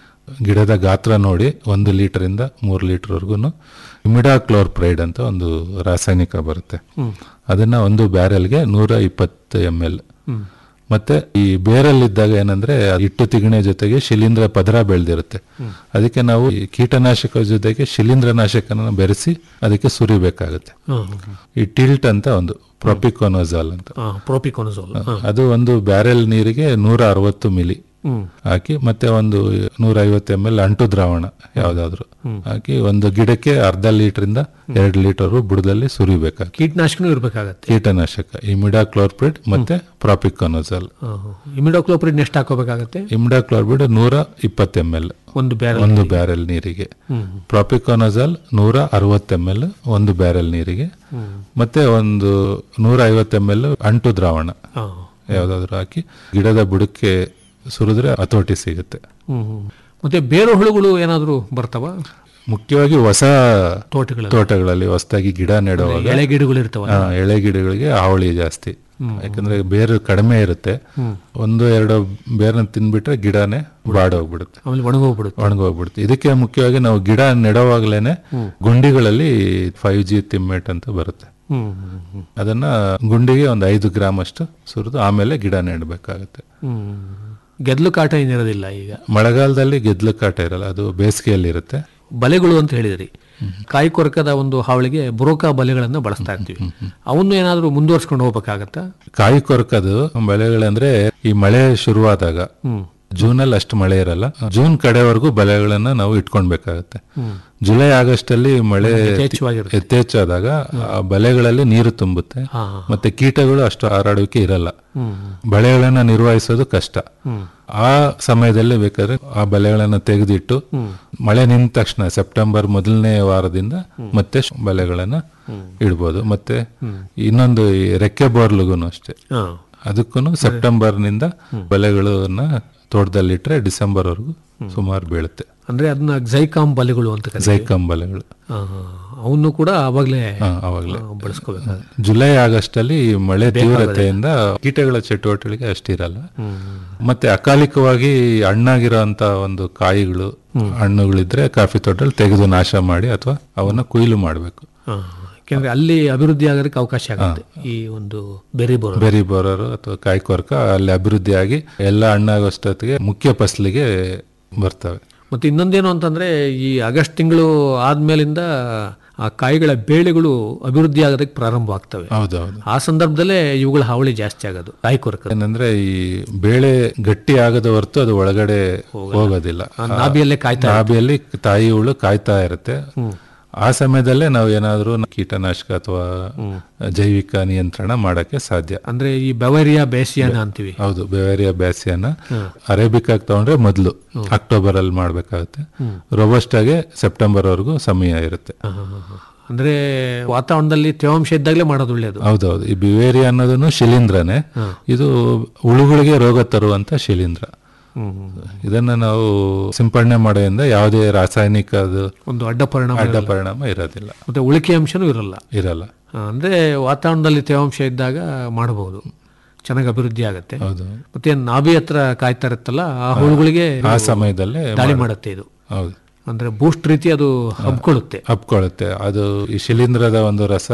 ಗಿಡದ ಗಾತ್ರ ನೋಡಿ ಒಂದು ಲೀಟರ್ ಇಂದ ಮೂರು ಲೀಟರ್ ವರ್ಗು ಇಮಿಡಾಕ್ಲೋರ್ಪ್ರೈಡ್ ಅಂತ ಒಂದು ರಾಸಾಯನಿಕ ಬರುತ್ತೆ ಅದನ್ನ ಒಂದು ಬ್ಯಾರೆಲ್ಗೆ ನೂರ ಇಪ್ಪತ್ತು ಎಮ್ ಎಲ್ ಮತ್ತೆ ಈ ಬೇರಲ್ಲಿದ್ದಾಗ ಏನಂದ್ರೆ ಆ ಹಿಟ್ಟು ತಿಗಣೆ ಜೊತೆಗೆ ಶಿಲೀಂಧ್ರ ಪದರ ಬೆಳೆದಿರುತ್ತೆ ಅದಕ್ಕೆ ನಾವು ಈ ಕೀಟನಾಶಕ ಜೊತೆಗೆ ಶಿಲೀಂಧ್ರನಾಶಕನ ಬೆರೆಸಿ ಅದಕ್ಕೆ ಸುರಿಬೇಕಾಗುತ್ತೆ ಹಾ. ಈ ಟಿಲ್ಟ್ ಅಂತ ಒಂದು ಪ್ರೊಪಿಕೋನೋಜಾಲ್ ಅಂತ ಹಾ, ಪ್ರೋಪಿಕೋನಜೋಲ್ ಅದು ಒಂದು ಬ್ಯಾರೆಲ್ ನೀರಿಗೆ ನೂರ ಅರವತ್ತು ಮಿಲಿ ಹಾಕಿ ಮತ್ತೆ ಒಂದು ನೂರ ಐವತ್ತು ಎಮ್ ಎಲ್ ಅಂಟು ದ್ರಾವಣ ಯಾವ್ದಾದ್ರು ಹಾಕಿ ಒಂದು ಗಿಡಕ್ಕೆ ಅರ್ಧ ಲೀಟರ್ ಇಂದ ಎರಡು ಲೀಟರ್ ಬುಡದಲ್ಲಿ ಸುರಿಬೇಕಾಗಿ ಕೀಟನಾಶಕನೂ ಇರ್ಬೇಕಾಗತ್ತೆ ಕೀಟನಾಶಕ ಇಮಿಡಾಕ್ಲೋರ್ಪಿಡ್ ಮತ್ತೆ ಪ್ರಾಪಿಕೋನೋಜಾಲ್ ಇಮಿಡೋಕ್ಲೋಪ್ರಿಡ್ ಎಷ್ಟು ಹಾಕೋಬೇಕಾಗತ್ತೆ ಇಮಿಡಾಕ್ಲೋರ್ಪಿಡ್ ನೂರ ಇಪ್ಪತ್ತು ಎಮ್ ಎಲ್ ಒಂದು ಬ್ಯಾರಲ್ ಒಂದು ಬ್ಯಾರೆಲ್ ನೀರಿಗೆ ಪ್ರಾಪಿಕೋನಜಾಲ್ ನೂರ ಅರವತ್ತು ಎಮ್ ಎಲ್ ಒಂದು ಬ್ಯಾರೆಲ್ ನೀರಿಗೆ ಮತ್ತೆ ಒಂದು ನೂರ ಐವತ್ತು ಎಮ್ ಎಲ್ ಅಂಟು ದ್ರಾವಣ ಹಾ. ಯಾವ್ದಾದ್ರು ಹಾಕಿ ಗಿಡದ ಬುಡಕ್ಕೆ ಸುರಿದ್ರೆ ಹತೋಟಿ ಸಿಗುತ್ತೆ ಹ್ಮ್ ಹ್ಮ್. ಮತ್ತೆ ಬೇರು ಹುಳುಗಳು ಏನಾದ್ರು ಬರ್ತಾವ ಮುಖ್ಯವಾಗಿ ಹೊಸ ತೋಟಗಳಲ್ಲಿ ತೋಟಗಳಲ್ಲಿ ಹೊಸದಾಗಿ ಗಿಡ ನೆಡುವಾಗ ಎಳೆ ಗಿಡಗಳು ಇರ್ತಾವಲ್ಲ ಆ, ಎಳೆ ಗಿಡಗಳಿಗೆ ಹಾವಳಿ ಜಾಸ್ತಿ ಯಾಕಂದ್ರೆ ಬೇರು ಕಡಿಮೆ ಇರುತ್ತೆ ಒಂದು ಎರಡು ಬೇರನ್ನ ತಿನ್ಬಿಟ್ರೆ ಗಿಡನೇ ಬಾಡೋಗ್ಬಿಡುತ್ತೆ ಆಮೇಲೆ ಒಣಗೋಗ್ಬಿಡುತ್ತೆ ಒಣಗೋಗ್ಬಿಡುತ್ತೆ ಇದಕ್ಕೆ ಮುಖ್ಯವಾಗಿ ನಾವು ಗಿಡ ನೆಡುವಾಗ್ಲೇನೆ ಗುಂಡಿಗಳಲ್ಲಿ ಫೈವ್ ಜಿ ತಿಮ್ಮೆಟ್ ಅಂತ ಬರುತ್ತೆ ಹ್ಮ್ ಹ್ಮ್, ಹ್ಮ್. ಅದನ್ನ ಗುಂಡಿಗೆ ಒಂದು ಐದು ಗ್ರಾಮ್ ಅಷ್ಟು ಸುರಿದು ಆಮೇಲೆ ಗಿಡ ನೆಡಬೇಕಾಗುತ್ತೆ ಹ್ಮ್ ಗೆದ್ಲು ಕಾಟ ಏನಿರೋದಿಲ್ಲ ಈಗ ಮಳೆಗಾಲದಲ್ಲಿ ಗೆದ್ಲು ಕಾಟ ಇರಲ್ಲ ಅದು ಬೇಸಿಗೆಯಲ್ಲಿ ಇರುತ್ತೆ ಬಲೆಗಳು ಅಂತ ಹೇಳಿದ್ರಿ ಕಾಯಿ ಕೊರಕದ ಒಂದು ಹಾವಳಿಗೆ ಬುರೋಕಾ ಬಲೆಗಳನ್ನ ಬಳಸ್ತಾ ಇರ್ತೀವಿ ಅವನ್ನು ಏನಾದ್ರೂ ಮುಂದುವರ್ಸ್ಕೊಂಡು ಹೋಗ್ಬೇಕಾಗತ್ತಾ ಕಾಯಿ ಕೊರಕದು ಬೆಳೆಗಳಂದ್ರೆ ಈ ಮಳೆ ಶುರುವಾದಾಗ ಜೂನ್ ಅಲ್ಲಿ ಅಷ್ಟು ಮಳೆ ಇರಲ್ಲ ಜೂನ್ ಕಡೆವರೆಗೂ ಬೆಳೆಗಳನ್ನ ನಾವು ಇಟ್ಕೊಳ್ಬೇಕಾಗತ್ತೆ ಜುಲೈ ಆಗಸ್ಟ್ ಅಲ್ಲಿ ಮಳೆ ಯಥೇಚ್ಛವಾಗಿರುತ್ತೆ. ಯಥೇಚ್ಛಾದಾಗ ಆ ಬಲೆಗಳಲ್ಲಿ ನೀರು ತುಂಬುತ್ತೆ ಹಾ. ಮತ್ತೆ ಕೀಟಗಳು ಅಷ್ಟು ಹಾರಾಡುವಿಕೆ ಇರಲ್ಲ ಬೆಳೆಗಳನ್ನ ನಿರ್ವಹಿಸೋದು ಕಷ್ಟ ಆ ಸಮಯದಲ್ಲಿ ಬೇಕಾದ್ರೆ ಆ ಬೆಳೆಗಳನ್ನ ತೆಗೆದಿಟ್ಟು ಮಳೆ ನಿಂತ ತಕ್ಷಣ ಸೆಪ್ಟೆಂಬರ್ ಮೊದಲನೇ ವಾರದಿಂದ ಮತ್ತೆ ಶ್- ಬೆಳೆಗಳನ್ನ ಇಡ್ಬೋದು ಮತ್ತೆ ಇನ್ನೊಂದು ಈ ರೆಕ್ಕೆ ಬೋರ್ಲುಗೂ ಅಷ್ಟೇ ಹಾ ಅದಕ್ಕೂ ಸೆಪ್ಟೆಂಬರ್ ನಿಂದ ಬೆಳೆಗಳನ್ನ ತೋಟದಲ್ಲಿಟ್ರೆ ಡಿಸೆಂಬರ್ ವರೆಗೂ ಸುಮಾರು ಬೀಳುತ್ತೆ ಅಂದ್ರೆ ಅದನ್ನ ಜೈಕಾಮ್ ಬಲೆಗಳು ಅಂತ ಕರೀತೀವಿ. ಜೈಕಂ ಬೆಳೆಗಳು ಹಾ, ಹಾ. ಅವನ್ನು ಕೂಡ ಅವಾಗ್ಲೇ ಹಾ, ಅವಾಗ್ಲೇ ಆ, ಬಳಸ್ಕೋಬೇಕಾಗುತ್ತೆ ಜುಲೈ ಆಗಸ್ಟ್ ಅಲ್ಲಿ ಮಳೆ ತೀವ್ರತೆಯಿಂದ ಕೀಟಗಳ ಚಟುವಟಿಕೆ ಅಷ್ಟಿರಲ್ಲ ಮತ್ತೆ ಅಕಾಲಿಕವಾಗಿ ಹಣ್ಣಾಗಿರೋಂತ ಒಂದು ಕಾಯಿಗಳು ಹಣ್ಣುಗಳಿದ್ರೆ ಕಾಫಿ ತೋಟದಲ್ಲಿ ತೆಗೆದು ನಾಶ ಮಾಡಿ ಅಥವಾ ಅವನ್ನ ಕೊಯ್ಲು ಮಾಡಬೇಕು ಹಾ. ಯಾಕೆಂದ್ರೆ ಅಲ್ಲಿ ಅಭಿವೃದ್ಧಿ ಆಗೋದಕ್ಕೆ ಅವಕಾಶ ಆಗುತ್ತೆ ಈ ಒಂದು ಬೆರಿ ಬರೋ ಬೆರಿ ಬೋರರು ಅಥವಾ ಕಾಯಿ ಕೊರಕ ಅಲ್ಲಿ ಅಭಿವೃದ್ಧಿಯಾಗಿ ಎಲ್ಲ ಹಣ್ಣಾಗೋಷ್ಟೊತ್ತಿಗೆ ಮುಖ್ಯ ಫಸಲಿಗೆ ಬರ್ತವೆ ಮತ್ತೆ ಇನ್ನೊಂದೇನು ಅಂತಂದ್ರೆ ಈ ಆಗಸ್ಟ್ ತಿಂಗಳು ಆದ್ಮೇಲಿಂದ ಆ ಕಾಯಿಗಳ ಬೇಳೆಗಳು ಅಭಿವೃದ್ಧಿ ಆಗೋದಕ್ಕೆ ಪ್ರಾರಂಭ ಆಗ್ತವೆ ಹೌದೌದು ಆ ಸಂದರ್ಭದಲ್ಲೇ ಇವುಗಳ ಹಾವಳಿ ಜಾಸ್ತಿ ಆಗೋದು ಕಾಯಿ ಕೊರಕ ಏನಂದ್ರೆ ಈ ಬೇಳೆ ಗಟ್ಟಿ ಆಗದ ಹೊರತು ಅದು ಒಳಗಡೆ ಹೋಗೋದಿಲ್ಲ ಆ ನಾಭಿಯಲ್ಲೇ ಕಾಯ್ತಾ ನಾಭಿಯಲ್ಲಿ ತಾಯಿ ಹುಳು ಕಾಯ್ತಾ ಇರುತ್ತೆ ಆ ಸಮಯದಲ್ಲೇ ನಾವು ಏನಾದ್ರೂ ಕೀಟನಾಶಕ ಅಥವಾ ಜೈವಿಕ ನಿಯಂತ್ರಣ ಮಾಡಕ್ಕೆ ಸಾಧ್ಯ ಅಂದ್ರೆ ಈ ಬೆವರಿಯಾ ಬೇಸಿಯಾನ ಅಂತೀವಿ ಹೌದು ಬೆವೇರಿಯಾ ಬ್ಯಾಸಿಯನ್ನ ಅರೇಬಿಕ್ ಆಗಿ ತಗೊಂಡ್ರೆ ಮೊದಲು ಅಕ್ಟೋಬರ್ ಅಲ್ಲಿ ಮಾಡ್ಬೇಕಾಗುತ್ತೆ ರೊಬಸ್ಟ್ ಆಗಿ ಸೆಪ್ಟೆಂಬರ್ ವರೆಗೂ ಸಮಯ ಇರುತ್ತೆ ಅಂದ್ರೆ ವಾತಾವರಣದಲ್ಲಿ ತೇವಾಂಶ ಇದ್ದಾಗಲೇ ಮಾಡೋದು ಒಳ್ಳೇದು ಹೌದೌದು ಈ ಬಿವೇರಿಯಾ ಅನ್ನೋದನ್ನು ಶಿಲೀಂಧ್ರನೇ ಇದು ಹುಳುಗಳಿಗೆ ರೋಗ ತರುವಂತ ಶಿಲೀಂಧ್ರ ಇದನ್ನ ನಾವು ಸಿಂಪಡಣೆ ಮಾಡೋದ್ರಿಂದ ಯಾವುದೇ ರಾಸಾಯನಿಕ ಒಂದು ಅಡ್ಡ ಪರಿಣಾಮ ಅಡ್ಡ ಇರಲ್ಲ. ಪರಿಣಾಮ ಇರೋದಿಲ್ಲ ಮತ್ತೆ ಉಳಿಕೆ ಅಂಶನೂ ಇರಲ್ಲ ಇರಲ್ಲ ಆ, ಅಂದ್ರೆ ವಾತಾವರಣದಲ್ಲಿ ತೇವಾಂಶ ಇದ್ದಾಗ ಮಾಡಬಹುದು ಚೆನ್ನಾಗಿ ಅಭಿವೃದ್ಧಿ ಆಗುತ್ತೆ ಹೌದು ಮತ್ತೆ ನಾಭಿ ಹತ್ರ ಕಾಯ್ತಾ ಇರುತ್ತಲ್ಲ ಆ ಹುಳುಗಳಿಗೆ ಆ ಇದು ಸಮಯದಲ್ಲೇ ದಾಳಿ ಮಾಡ- ಮಾಡುತ್ತೆ ಇದು ಹೌದು ಅಂದ್ರೆ ಬೂಸ್ಟ್ ರೀತಿ ಅದು ಹಬ್ಕೊಳ್ಳುತ್ತೆ ಹಬ್ಕೊಳ್ಳುತ್ತೆ ಅದು ಈ ಶಿಲೀಂಧ್ರದ ಒಂದು ರಸ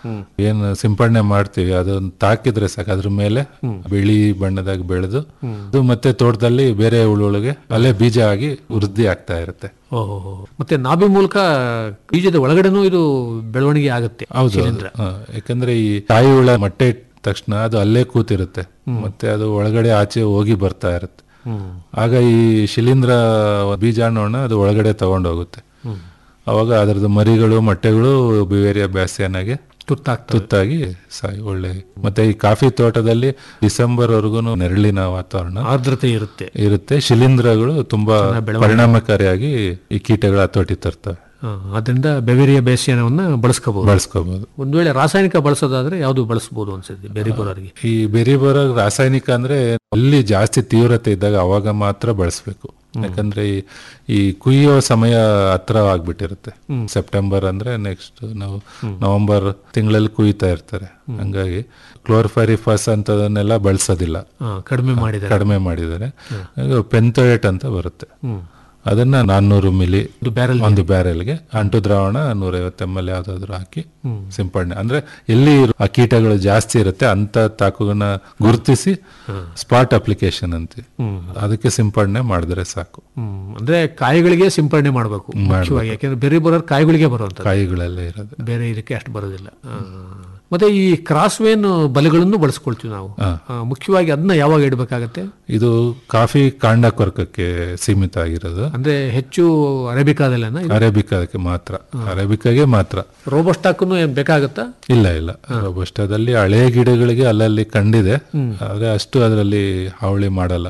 ಏನು ಸಿಂಪಡಣೆ ಮಾಡ್ತೀವಿ ಅದನ್ನ ತಾಕಿದ್ರೆ ಸಾಕು ಅದ್ರ ಮೇಲೆ ಬಿಳಿ ಬಣ್ಣದಾಗ ಬೆಳೆದು ಅದು ಮತ್ತೆ ತೋಟದಲ್ಲಿ ಬೇರೆ ಹುಳುಗಳಿಗೆ ಅಲ್ಲೇ ಬೀಜ ಆಗಿ ವೃದ್ಧಿ ಆಗ್ತಾ ಇರುತ್ತೆ ಓಹೋ ಮತ್ತೆ ನಾಭಿ ಮೂಲಕ ಬೀಜದ ಒಳಗಡೆನೂ ಇದು ಬೆಳವಣಿಗೆ ಆಗುತ್ತೆ ಹೌದು ಶಿಲೀಂಧ್ರ ಹಾ, ಯಾಕಂದ್ರೆ ಈ ತಾಯಿ ಹುಳ ಮೊಟ್ಟೆ ಇಟ್ಟ ತಕ್ಷಣ ಅದು ಅಲ್ಲೇ ಕೂತಿರುತ್ತೆ ಮತ್ತೆ ಅದು ಒಳಗಡೆ ಆಚೆ ಹೋಗಿ ಬರ್ತಾ ಇರುತ್ತೆ ಆಗ ಈ ಶಿಲೀಂಧ್ರ ಬೀಜಾಣುವನ್ನ ಅದು ಒಳಗಡೆ ತಗೊಂಡೋಗುತ್ತೆ ಅವಾಗ ಅದರದ್ದು ಮರಿಗಳು ಮೊಟ್ಟೆಗಳು ಬಿವೇರಿಯಾ ಬ್ಯಾಸಿಯನಾಗೆ ತುತ್ತಾಗ್ತವೆ ತುತ್ತಾಗಿ ಸಾಯಿ ಒಳ್ಳೆ ಮತ್ತೆ ಈ ಕಾಫಿ ತೋಟದಲ್ಲಿ ಡಿಸೆಂಬರ್ ವರೆಗೂ ನೆರಳಿನ ವಾತಾವರಣ ಆರ್ದ್ರತೆ ಇರುತ್ತೆ ಇರುತ್ತೆ ಶಿಲೀಂಧ್ರಗಳು ತುಂಬಾ ಪರಿಣಾಮಕಾರಿಯಾಗಿ ಈ ಕೀಟಗಳ ಹತೋಟಿ ತರ್ತವೆ ಆ, ಅದರಿಂದ ಬೆವೆರಿಯ ಬೇಸಿಯನವನ್ನ ಬಳಸ್ಕೋಬಹುದು ಬಳಸ್ಕೋಬಹುದು ಒಂದ್ ವೇಳೆ ರಾಸಾಯನಿಕ ಬಳಸೋದಾದ್ರೆ ಯಾವ್ದು ಬಳಸಬಹುದು ಅನ್ಸುತ್ತೆ ಬೇರೆ ಬರೋರಿಗೆ ಈ ಬೆರಿ ಬರೋ ರಾಸಾಯನಿಕ ಅಂದ್ರೆ ಅಲ್ಲಿ ಜಾಸ್ತಿ ತೀವ್ರತೆ ಇದ್ದಾಗ ಅವಾಗ ಮಾತ್ರ ಬಳಸಬೇಕು ಯಾಕಂದ್ರೆ ಈ ಈ ಕುಯ್ಯೋ ಸಮಯ ಹತ್ರ ಆಗ್ಬಿಟ್ಟಿರುತ್ತೆ ಸೆಪ್ಟೆಂಬರ್ ಅಂದ್ರೆ ನೆಕ್ಸ್ಟ್ ನಾವು ನವೆಂಬರ್ ತಿಂಗಳಲ್ಲಿ ಕುಯ್ತಾ ಇರ್ತಾರೆ ಹಂಗಾಗಿ ಕ್ಲೋರ್ಫೈರಿಫಾಸ್ ಅಂತದನ್ನೆಲ್ಲ ಬಳಸೋದಿಲ್ಲ ಆ, ಕಡಿಮೆ ಮಾಡಿದ್ದಾರೆ ಕಡಿಮೆ ಮಾಡಿದ್ದಾರೆ ಪೆಂಥೋಯೇಟ್ ಅಂತ ಬರುತ್ತೆ ಅದನ್ನ ನಾನ್ನೂರು ಮಿಲಿ ಒಂದು ಬ್ಯಾರೆಲ್ಗೆ ಅಂಟು ದ್ರಾವಣ ನೂರೈವತ್ತು ಎಮ್ ಎಲ್ ಯಾವ್ದಾದ್ರು ಹಾಕಿ ಸಿಂಪಡಣೆ ಅಂದ್ರೆ ಎಲ್ಲಿ ಆ ಕೀಟಗಳು ಜಾಸ್ತಿ ಇರುತ್ತೆ ಅಂತ ತಾಕುಗಳನ್ನ ಗುರುತಿಸಿ ಸ್ಪಾಟ್ ಅಪ್ಲಿಕೇಶನ್ ಅಂತೀವಿ ಅದಕ್ಕೆ ಸಿಂಪಡಣೆ ಮಾಡಿದ್ರೆ ಸಾಕು ಹ್ಮ್ ಅಂದ್ರೆ ಕಾಯಿಗಳಿಗೆ ಸಿಂಪಡಣೆ ಮಾಡಬೇಕು ಮುಖ್ಯವಾಗಿ ಯಾಕೆಂದ್ರೆ ಬೇರೆ ಬರೋರು ಕಾಯಿಗಳಿಗೆ ಬರುವಂತ ಕಾಯಿಗಳಲ್ಲೇ ಇರೋದು ಬೇರೆ ಇದಕ್ಕೆ ಅಷ್ಟು ಬರೋದಿಲ್ಲ ಆ. ಮತ್ತೆ ಈ ಕ್ರಾಸ್ ವೇನ್ ಬಲೆಗಳನ್ನು ಬಳಸ್ಕೊಳ್ತೀವಿ ನಾವು ಆ, ಮುಖ್ಯವಾಗಿ ಅದನ್ನ ಯಾವಾಗ ಇಡಬೇಕಾಗತ್ತೆ ಇದು ಕಾಫಿ ಕಾಂಡ ಕೊರಕಕ್ಕೆ ಸೀಮಿತ ಆಗಿರೋದು ಅಂದ್ರೆ ಹೆಚ್ಚು ಅರೇಬಿಕಾದಲ್ಲೇನ ಅರೇಬಿಕಾಕ್ಕೆ ಮಾತ್ರ ಅರೇಬಿಕಾಗೆ ಮಾತ್ರ ರೋಬಸ್ಟಾಕು ಏನ್ ಬೇಕಾಗತ್ತಾ ಇಲ್ಲ ಇಲ್ಲ ರೋಬಸ್ಟಾದಲ್ಲಿ ಹಳೆ ಗಿಡಗಳಿಗೆ ಅಲ್ಲಲ್ಲಿ ಕಂಡಿದೆ ಆದ್ರೆ ಅಷ್ಟು ಅದರಲ್ಲಿ ಹಾವಳಿ ಮಾಡಲ್ಲ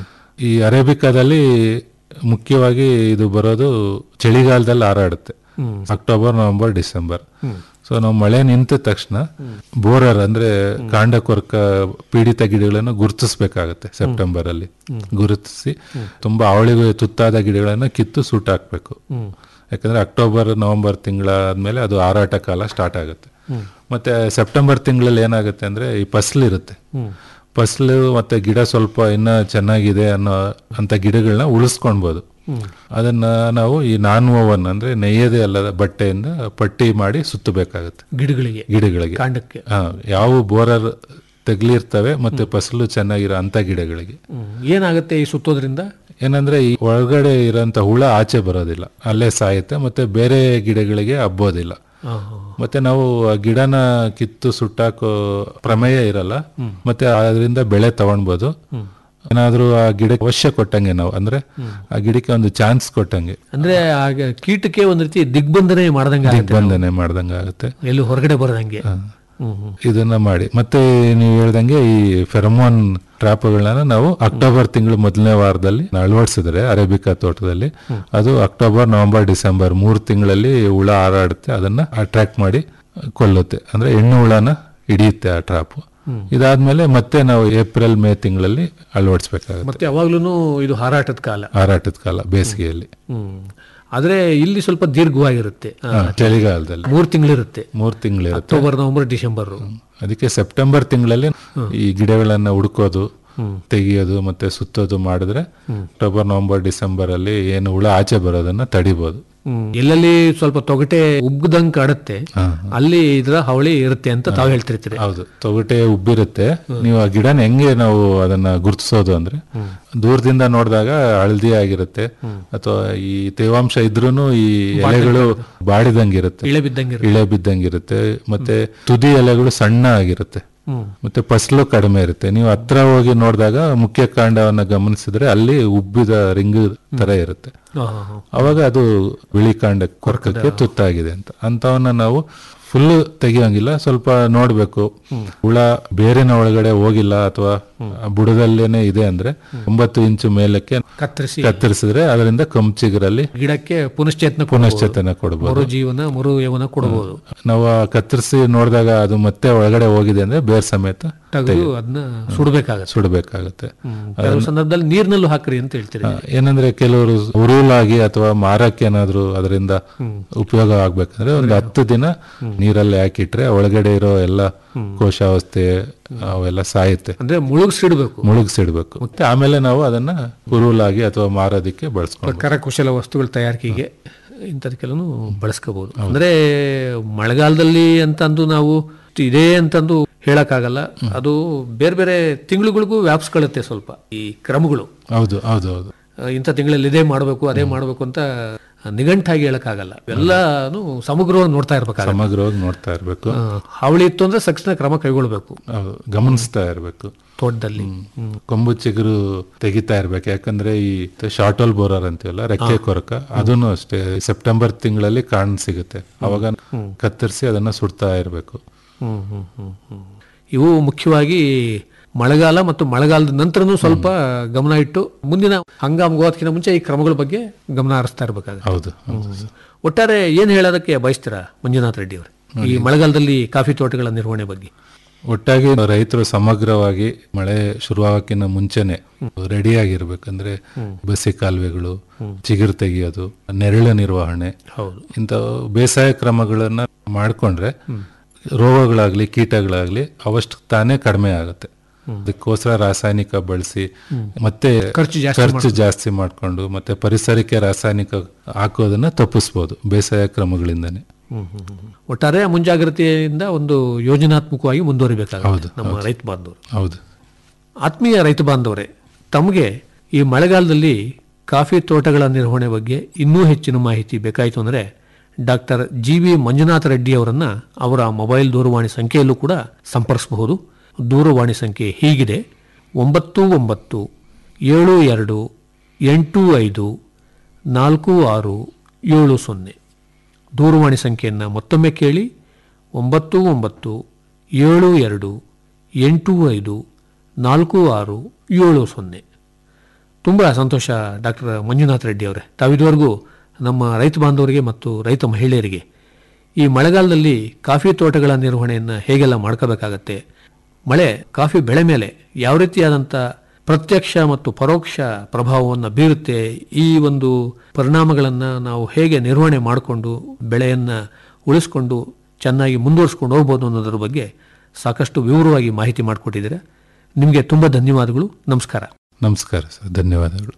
ಈ ಅರೇಬಿಕಾದಲ್ಲಿ ಮುಖ್ಯವಾಗಿ ಇದು ಬರೋದು ಚಳಿಗಾಲದಲ್ಲಿ ಹಾರಾಡುತ್ತೆ ಅಕ್ಟೋಬರ್ ನವೆಂಬರ್ ಡಿಸೆಂಬರ್ ಸೊ ನಾವು ಮಳೆ ನಿಂತ ತಕ್ಷಣ ಬೋರರ್ ಅಂದ್ರೆ ಕಾಂಡ ಕೊರಕ ಪೀಡಿತ ಗಿಡಗಳನ್ನು ಗುರುತಿಸ್ಬೇಕಾಗತ್ತೆ ಸೆಪ್ಟೆಂಬರ್ ಅಲ್ಲಿ ಗುರುತಿಸಿ ತುಂಬಾ ಅವಳಿಗೆ ತುತ್ತಾದ ಗಿಡಗಳನ್ನ ಕಿತ್ತು ಸುಟ್ಟಾಕ್ಬೇಕು ಯಾಕಂದ್ರೆ ಅಕ್ಟೋಬರ್ ನವೆಂಬರ್ ತಿಂಗಳಾದ್ಮೇಲೆ ಅದು ಹಾರಾಟ ಕಾಲ ಸ್ಟಾರ್ಟ್ ಆಗುತ್ತೆ ಮತ್ತೆ ಸೆಪ್ಟೆಂಬರ್ ತಿಂಗಳಲ್ಲಿ ಏನಾಗುತ್ತೆ ಅಂದ್ರೆ ಈ ಫಸಲು ಇರುತ್ತೆ ಫಸಲು ಮತ್ತೆ ಗಿಡ ಸ್ವಲ್ಪ ಇನ್ನ ಚೆನ್ನಾಗಿದೆ ಅನ್ನೋ ಅಂತ ಗಿಡಗಳನ್ನ ಉಳಿಸ್ಕೊಳ್ಬೋದು ಅದನ್ನ ನಾವು ಈ ನಾನ್ ಓವನ್ ಅಂದ್ರೆ ನೆಯ್ಯದೇ ಅಲ್ಲದ ಬಟ್ಟೆಯಿಂದ ಪಟ್ಟಿ ಮಾಡಿ ಸುತ್ತಬೇಕಾಗುತ್ತೆ ಗಿಡಗಳಿಗೆ ಗಿಡಗಳಿಗೆ ಕಾಂಡಕ್ಕೆ ಹಾ, ಯಾವ ಬೋರರ್ ತೆಗ್ಲಿರ್ತವೆ ಮತ್ತೆ ಫಸಲು ಚೆನ್ನಾಗಿರೋ ಅಂತ ಗಿಡಗಳಿಗೆ ಹ್ಮ್. ಏನಾಗುತ್ತೆ ಈ ಸುತ್ತೋದ್ರಿಂದ ಏನಂದ್ರೆ ಈ ಒಳಗಡೆ ಇರೋಂಥ ಹುಳ ಆಚೆ ಬರೋದಿಲ್ಲ ಅಲ್ಲೇ ಸಾಯುತ್ತೆ ಮತ್ತೆ ಬೇರೆ ಗಿಡಗಳಿಗೆ ಹಬ್ಬೋದಿಲ್ಲ ಆ, ಮತ್ತೆ ನಾವು ಆ ಗಿಡನ ಕಿತ್ತು ಸುಟ್ಟಾಕೋ ಪ್ರಮೇಯ ಇರಲ್ಲ ಮತ್ತೆ ಅದರಿಂದ ಬೆಳೆ ತಗೊಳ್ಬೋದು ಏನಾದ್ರೂ ಆ ಗಿಡಕ್ಕೆ ಅವಶ್ಯ ಕೊಟ್ಟಂಗೆ ನಾವು ಅಂದ್ರೆ ಆ ಗಿಡಕ್ಕೆ ಒಂದು ಚಾನ್ಸ್ ಕೊಟ್ಟಂಗೆ ಅಂದ್ರೆ ಆಗ ಕೀಟಕ್ಕೆ ಒಂದ್ ರೀತಿ ದಿಗ್ಬಂಧನೆ ಮಾಡ್ದಂಗೆ ಆಗುತ್ತೆ ದಿಗ್ಬಂಧನೆ ಮಾಡ್ದಂಗೆ ಆಗುತ್ತೆ ಎಲ್ಲೂ ಹೊರಗಡೆ ಬರದಂಗೆ ಹ್ಮ್ ಹ್ಮ್ ಇದನ್ನ ಮಾಡಿ ಮತ್ತೆ ನೀವು ಹೇಳ್ದಂಗೆ ಈ ಫೆರಮೋನ್ ಟ್ರಾಪ್ಗಳನ್ನ ನಾವು ಅಕ್ಟೋಬರ್ ತಿಂಗಳು ಮೊದಲನೇ ವಾರದಲ್ಲಿ ಅಳವಡಿಸಿದ್ರೆ ಅರೇಬಿಕಾ ತೋಟದಲ್ಲಿ ಅದು ಅಕ್ಟೋಬರ್ ನವೆಂಬರ್ ಡಿಸೆಂಬರ್ ಮೂರು ತಿಂಗಳಲ್ಲಿ ಹುಳ ಹಾರಾಡುತ್ತೆ ಅದನ್ನ ಅಟ್ರಾಕ್ಟ್ ಮಾಡಿ ಕೊಲ್ಲುತ್ತೆ ಅಂದ್ರೆ ಹೆಣ್ಣು ಹುಳನ ಹಿಡಿಯುತ್ತೆ ಆ ಟ್ರಾಪ್ ಇದಾದ್ಮೇಲೆ ಮತ್ತೆ ನಾವು ಏಪ್ರಿಲ್ ಮೇ ತಿಂಗಳಲ್ಲಿ ಅಳವಡಿಸ್ಬೇಕಾಗುತ್ತೆ ಮತ್ತೆ ಯಾವಾಗ್ಲೂ ಇದು ಹಾರಾಟದ ಕಾಲ ಹಾರಾಟದ ಕಾಲ ಬೇಸಿಗೆಯಲ್ಲಿ ಹ್ಮ್ ಆದ್ರೆ ಇಲ್ಲಿ ಸ್ವಲ್ಪ ದೀರ್ಘವಾಗಿರುತ್ತೆ ಆ, ಹಾ, ಚಳಿಗಾಲದಲ್ಲಿ ಮೂರ್ ತಿಂಗಳಿರುತ್ತೆ ಮೂರು ತಿಂಗಳಿರುತ್ತೆ ಅಕ್ಟೋಬರ್ ನವೆಂಬರ್ ಡಿಸೆಂಬರ್ ಅದಕ್ಕೆ ಸೆಪ್ಟೆಂಬರ್ ತಿಂಗಳಲ್ಲಿ ಈ ಗಿಡಗಳನ್ನ ಹುಡುಕೋದು ತೆಗಿಯೋದು ಮತ್ತೆ ಸುತ್ತೋದು ಮಾಡಿದ್ರೆ ಅಕ್ಟೋಬರ್ ನವೆಂಬರ್ ಡಿಸೆಂಬರ್ ಅಲ್ಲಿ ಏನು ಹುಳ ಆಚೆ ಬರೋದನ್ನ ತಡಿಬಹುದು ಹ್ಮ್. ಎಲ್ಲೆಲ್ಲಿ ಸ್ವಲ್ಪ ತೊಗಟೆ ಉಗ್ದಂಗ್ ಕಾಡುತ್ತೆ ಅಲ್ಲಿ ಇದ್ರ ಹವಳಿ ಇರುತ್ತೆ ಅಂತ ತಾವು ಹೇಳ್ತಿರ್ತೀರಿ ಹೌದು ತೊಗಟೆ ಉಬ್ಬಿರುತ್ತೆ ನೀವು ಆ ಗಿಡನ ಹೆಂಗೆ ನಾವು ಅದನ್ನ ಗುರುತಿಸೋದು ಅಂದ್ರೆ ದೂರದಿಂದ ನೋಡಿದಾಗ ಹಳದಿ ಆಗಿರುತ್ತೆ ಅಥವಾ ಈ ತೇವಾಂಶ ಇದ್ರೂನು ಈ ಎಲೆಗಳು ಬಾಡಿದಂಗಿರುತ್ತೆ ಇಳೆ ಬಿದ್ದಂಗಿರುತ್ತೆ. ಇಳೆ ಬಿದ್ದಂಗಿರುತ್ತೆ ಮತ್ತೆ ತುದಿ ಎಲೆಗಳು ಸಣ್ಣ ಆಗಿರುತ್ತೆ ಹ್ಮ್. ಮತ್ತೆ ಫಸಲು ಕಡಿಮೆ ಇರುತ್ತೆ ನೀವು ಹತ್ರ ಹೋಗಿ ನೋಡಿದಾಗ ಮುಖ್ಯ ಕಾಂಡವನ್ನ ಗಮನಿಸಿದ್ರೆ ಅಲ್ಲಿ ಉಬ್ಬಿದ ರಿಂಗ್ ತರ ಇರುತ್ತೆ ಹಾ, ಹಾ, ಹಾ. ಅವಾಗ ಅದು ಬಿಳಿ ಕಾಂಡ ಕೊರಕಕ್ಕೆ ತುತ್ತಾಗಿದೆ ಅಂತ ಅಂತವನ್ನ ನಾವು ಫುಲ್ ತೆಗಿಯಂಗಿಲ್ಲ ಸ್ವಲ್ಪ ನೋಡ್ಬೇಕು ಹುಳ ಬೇರಿನ ಒಳಗಡೆ ಹೋಗಿಲ್ಲ ಅಥವಾ ಬುಡದಲ್ಲೇನೆ ಇದೆ ಅಂದ್ರೆ ಒಂಬತ್ತು ಇಂಚು ಮೇಲಕ್ಕೆ ಕತ್ತರಿಸಿ ಕತ್ತರಿಸಿದ್ರೆ ಅದರಿಂದ ಕಂಚಿಗರಲ್ಲಿ ಗಿಡಕ್ಕೆ ಪುನಶ್ಚೇತನ ಪುನಶ್ಚೇತನ ಕೊಡ್ಬೋದು. ಮರು ಜೀವನ ಮರು ಯೌವನ ಕೊಡಬಹುದು ನಾವು ಆ ಕತ್ತರಿಸಿ ನೋಡಿದಾಗ ಅದು ಮತ್ತೆ ಒಳಗಡೆ ಹೋಗಿದೆ ಅಂದ್ರೆ ಬೇರ್ ಸಮೇತ ತೆಗೆದು ಅದನ್ನ ಸುಡಬೇಕಾಗತ್ತೆ ಸುಡಬೇಕಾಗತ್ತೆ ಕೆಲವು ಸಂದರ್ಭದಲ್ಲಿ ನೀರ್ನಲ್ಲೂ ಹಾಕ್ರಿ ಅಂತ ಹೇಳ್ತೀರಿ ಆ, ಏನಂದ್ರೆ ಕೆಲವರು ಉರುಳಾಗಿ ಅಥವಾ ಮಾರಕ್ಕೆ ಏನಾದ್ರು ಅದರಿಂದ ಉಪಯೋಗ ಆಗ್ಬೇಕಂದ್ರೆ ಒಂದು ಹತ್ತು ದಿನ ನೀರಲ್ಲಿ ಹಾಕಿಟ್ರೆ ಒಳಗಡೆ ಇರೋ ಎಲ್ಲ ಕೋಶಾವಸ್ಥೆ ಅವೆಲ್ಲ ಸಾಯುತ್ತೆ ಅಂದ್ರೆ ಮುಳುಗಿಸಿಡ್ಬೇಕು ಮುಳುಗಿಸಿಡ್ಬೇಕು ಮತ್ತೆ ಆಮೇಲೆ ನಾವು ಅದನ್ನ ಉರುಳಾಗಿ ಅಥವಾ ಮಾರೋದಿಕ್ಕೆ ಬಳಸ್ಕೊಂಡು ಕರಕುಶಲ ವಸ್ತುಗಳ ತಯಾರಿಕೆಗೆ ಇಂಥದಕ್ಕೆಲ್ಲೂ ಬಳಸ್ಕೋಬಹುದು ಅಂದ್ರೆ ಮಳೆಗಾಲದಲ್ಲಿ ಅಂತಂದು ನಾವು ಇದೆ ಅಂತಂದು ಹೇಳಕ್ಕಾಗಲ್ಲ ಅದು ಬೇರೆ ಬೇರೆ ತಿಂಗಳುಗಳಿಗೂ ವ್ಯಾಪಿಸ್ಕೊಳ್ಳುತ್ತೆ ಸ್ವಲ್ಪ ಈ ಕ್ರಮಗಳು ಹೌದು ಹೌದು ಹೌದು ಆ, ಇಂಥ ತಿಂಗಳಲ್ಲಿ ಇದೇ ಮಾಡಬೇಕು ಅದೇ ಮಾಡಬೇಕು ಅಂತ ನಿಘಂಟಾಗಿ ಹೇಳಕ್ಕಾಗಲ್ಲ ಎಲ್ಲಾನು ಸಮಗ್ರವಾಗಿ ನೋಡ್ತಾ ಇರ್ಬೇಕಾಗತ್ತೆ ಸಮಗ್ರವಾಗಿ ನೋಡ್ತಾ ಇರ್ಬೇಕು ಆ, ಹಾವಳಿ ಇತ್ತು ಅಂದ್ರೆ ತಕ್ಷಣ ಕ್ರಮ ಕೈಗೊಳ್ಬೇಕು ಹೌದು, ಗಮನಿಸ್ತಾ ಇರ್ಬೇಕು ತೋಟದಲ್ಲಿ ಕೊಂಬು ಚಿಗುರು ತೆಗಿತಾ ಇರ್ಬೇಕು ಯಾಕಂದ್ರೆ ಈ ಶಾರ್ಟಲ್ ಬೋರರ್ ಅಂತೀವಲ್ಲ ರೆಕ್ಕೆ ಕೊರಕ ಅದನ್ನು ಅಷ್ಟೇ ಸೆಪ್ಟೆಂಬರ್ ತಿಂಗಳಲ್ಲಿ ಕಾಣ್ ಸಿಗುತ್ತೆ ಅವಾಗ ಕತ್ತರಿಸಿ ಅದನ್ನ ಸುಡ್ತಾ ಇರ್ಬೇಕು ಹ್ಮ್, ಹ್ಮ್, ಹ್ಮ್, ಹ್ಮ್. ಇವು ಮುಖ್ಯವಾಗಿ ಮಳೆಗಾಲ ಮತ್ತು ಮಳೆಗಾಲದ ನಂತರನೂ ಸ್ವಲ್ಪ ಗಮನ ಇಟ್ಟು ಮುಂದಿನ ಹಂಗಾಮು ಹೋಗೋದಕ್ಕಿಂತ ಮುಂಚೆ ಈ ಕ್ರಮಗಳ ಬಗ್ಗೆ ಗಮನ ಹರಿಸ್ತಾ ಇರ್ಬೇಕಾಗುತ್ತೆ ಹೌದು ಹ್ಮ್. ಒಟ್ಟಾರೆ ಏನ್ ಹೇಳೋದಕ್ಕೆ ಬಯಸ್ತೀರಾ ಮಂಜುನಾಥ್ ರೆಡ್ಡಿ ಅವರು ಈ ಮಳೆಗಾಲದಲ್ಲಿ ಕಾಫಿ ತೋಟಗಳ ನಿರ್ವಹಣೆ ಬಗ್ಗೆ ಒಟ್ಟಾಗಿ ರೈತರು ಸಮಗ್ರವಾಗಿ ಮಳೆ ಶುರುವಾಗಕ್ಕಿಂತ ಮುಂಚೆನೆ ರೆಡಿ ಆಗಿರ್ಬೇಕಂದ್ರೆ ಬಸಿ ಕಾಲುವೆಗಳು ಚಿಗುರು ತೆಗೆಯೋದು ನೆರಳು ನಿರ್ವಹಣೆ ಹೌದು ಇಂಥ ಬೇಸಾಯ ಕ್ರಮಗಳನ್ನ ಮಾಡ್ಕೊಂಡ್ರೆ ರೋಗಗಳಾಗ್ಲಿ ಕೀಟಗಳಾಗ್ಲಿ ಅವಷ್ಟು ತಾನೇ ಕಡಿಮೆ ಆಗುತ್ತೆ ಅದಕ್ಕೋಸ್ಕರ ರಾಸಾಯನಿಕ ಬಳಸಿ ಮತ್ತೆ ಖರ್ಚು ಜಾಸ್ತಿ ಖರ್ಚು ಜಾಸ್ತಿ ಮಾಡ್ಕೊಂಡು ಮತ್ತೆ ಪರಿಸರಕ್ಕೆ ರಾಸಾಯನಿಕ ಹಾಕೋದನ್ನ ತಪ್ಪಿಸ್ಬೋದು ಬೇಸಾಯ ಕ್ರಮಗಳಿಂದನೇ ಹ್ಮ್, ಹ್ಮ್, ಹ್ಮ್. ಒಟ್ಟಾರೆ ಮುಂಜಾಗ್ರತೆಯಿಂದ ಒಂದು ಯೋಜನಾತ್ಮಕವಾಗಿ ಮುಂದುವರಿಬೇಕಾಗುತ್ತೆ ಹೌದು, ನಮ್ಮ ಹೌದು. ರೈತ ಬಾಂಧವರು ಹೌದು ಆತ್ಮೀಯ ರೈತ ಬಾಂಧವರೇ ತಮಗೆ ಈ ಮಳೆಗಾಲದಲ್ಲಿ ಕಾಫಿ ತೋಟಗಳ ನಿರ್ವಹಣೆ ಬಗ್ಗೆ ಇನ್ನೂ ಹೆಚ್ಚಿನ ಮಾಹಿತಿ ಬೇಕಾಯಿತು ಅಂದರೆ doctor G V Manjunatha Reddy ಅವರನ್ನ ಅವರ ಮೊಬೈಲ್ ದೂರವಾಣಿ ಸಂಖ್ಯೆಯಲ್ಲೂ ಕೂಡ ಸಂಪರ್ಕಿಸಬಹುದು ದೂರವಾಣಿ ಸಂಖ್ಯೆ ಹೀಗಿದೆ ಒಂಬತ್ತು ಒಂಬತ್ತು ಏಳು ಎರಡು ಎಂಟು ಐದು ನಾಲ್ಕು ಆರು ಏಳು ಸೊನ್ನೆ ದೂರವಾಣಿ ಸಂಖ್ಯೆಯನ್ನು ಮತ್ತೊಮ್ಮೆ ಕೇಳಿ ಒಂಬತ್ತು ಒಂಬತ್ತು ಏಳು ಎರಡು ಎಂಟು ಐದು ನಾಲ್ಕು ಆರು ಏಳು ಸೊನ್ನೆ ತುಂಬ ಸಂತೋಷ ಡಾಕ್ಟರ್ ಮಂಜುನಾಥ್ ರೆಡ್ಡಿ ಅವರೇ ತಾವಿದುವರೆಗೂ ನಮ್ಮ ರೈತ ಬಾಂಧವರಿಗೆ ಮತ್ತು ರೈತ ಮಹಿಳೆಯರಿಗೆ ಈ ಮಳೆಗಾಲದಲ್ಲಿ ಕಾಫಿ ತೋಟಗಳ ನಿರ್ವಹಣೆಯನ್ನು ಹೇಗೆಲ್ಲ ಮಾಡ್ಕೋಬೇಕಾಗತ್ತೆ ಮಳೆ ಕಾಫಿ ಬೆಳೆ ಮೇಲೆ ಯಾವ ರೀತಿಯಾದಂಥ ಪ್ರತ್ಯಕ್ಷ ಮತ್ತು ಪರೋಕ್ಷ ಪ್ರಭಾವವನ್ನು ಬೀರುತ್ತೆ ಈ ಒಂದು ಪರಿಣಾಮಗಳನ್ನು ನಾವು ಹೇಗೆ ನಿರ್ವಹಣೆ ಮಾಡಿಕೊಂಡು ಬೆಳೆಯನ್ನು ಉಳಿಸ್ಕೊಂಡು ಚೆನ್ನಾಗಿ ಮುಂದುವರಿಸ್ಕೊಂಡು ಹೋಗ್ಬೋದು ಅನ್ನೋದ್ರ ಬಗ್ಗೆ ಸಾಕಷ್ಟು ವಿವರವಾಗಿ ಮಾಹಿತಿ ಮಾಡಿಕೊಟ್ಟಿದ್ದೀರಾ ನಿಮಗೆ ತುಂಬ ಧನ್ಯವಾದಗಳು ನಮಸ್ಕಾರ ನಮಸ್ಕಾರ ಸರ್ ಧನ್ಯವಾದಗಳು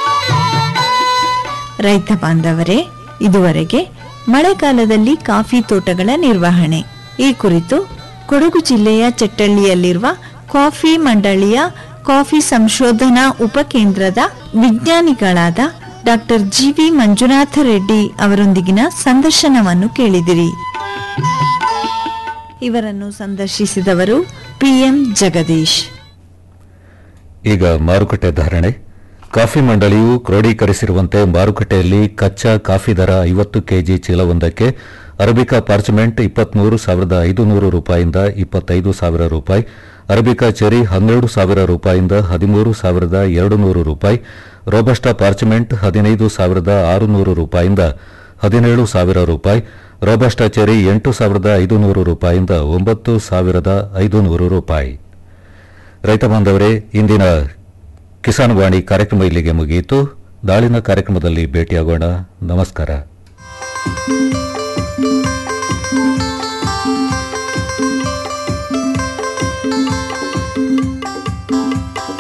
ರೈತ ಬಾಂಧವರೇ ಇದುವರೆಗೆ ಮಳೆಗಾಲದಲ್ಲಿ ಕಾಫಿ ತೋಟಗಳ ನಿರ್ವಹಣೆ ಈ ಕುರಿತು ಕೊಡಗು ಜಿಲ್ಲೆಯ ಚಟ್ಟಳ್ಳಿಯಲ್ಲಿರುವ ಕಾಫಿ ಮಂಡಳಿಯ ಕಾಫಿ ಸಂಶೋಧನಾ ಉಪಕೇಂದ್ರದ ವಿಜ್ಞಾನಿಗಳಾದ ಡಾಕ್ಟರ್ ಜಿವಿ ಮಂಜುನಾಥ ರೆಡ್ಡಿ ಅವರೊಂದಿಗಿನ ಸಂದರ್ಶನವನ್ನು ಕೇಳಿದಿರಿ ಇವರನ್ನು ಸಂದರ್ಶಿಸಿದವರು ಪಿಎಂ ಜಗದೀಶ್ ಈಗ ಮಾರುಕಟ್ಟೆ ಧಾರಣೆ ಕಾಫಿ ಮಂಡಳಿಯು ಕ್ರೋಢೀಕರಿಸಿರುವಂತೆ ಮಾರುಕಟ್ಟೆಯಲ್ಲಿ ಕಚ್ಚಾ ಕಾಫಿ ದರ ಐವತ್ತು ಕೆಜಿ ಚೀಲವೊಂದಕ್ಕೆ ಅರಬಿಕಾ ಪಾರ್ಚಮೆಂಟ್ ಇಪ್ಪತ್ಮೂರು ಸಾವಿರದ ಐದುನೂರು ರೂಪಾಯಿಂದ ಇಪ್ಪತ್ತೈದು ಸಾವಿರ ರೂಪಾಯಿ ಅರಬಿಕಾ ಚೆರಿ ಹನ್ನೆರಡು ಸಾವಿರ ರೂಪಾಯಿಂದ ಹದಿಮೂರು ಸಾವಿರದ ಎರಡು ನೂರು ರೂಪಾಯಿ ರೋಬಸ್ಟಾ ಪಾರ್ಚಮೆಂಟ್ ಹದಿನೈದು ಸಾವಿರದ ಆರುನೂರು ರೂಪಾಯಿಂದ ಹದಿನೇಳು ಸಾವಿರ ರೂಪಾಯಿ ರೋಬಸ್ಟಾ ಚೆರಿ ಎಂಟು ಸಾವಿರದ ಐದುನೂರು ರೂಪಾಯಿಂದ ಒಂಬತ್ತು ಸಾವಿರದ ಐದುನೂರು ರೂಪಾಯಿ ರೈತ ಬಾಂಧವರೇ ಇಂದಿನ ಕಿಸಾನ್ ವಾಣಿ ಕಾರ್ಯಕ್ರಮ ಇಲ್ಲಿಗೆ ಮುಗಿಯಿತು ನಾಳಿನ ಕಾರ್ಯಕ್ರಮದಲ್ಲಿ ಭೇಟಿಯಾಗೋಣ ನಮಸ್ಕಾರ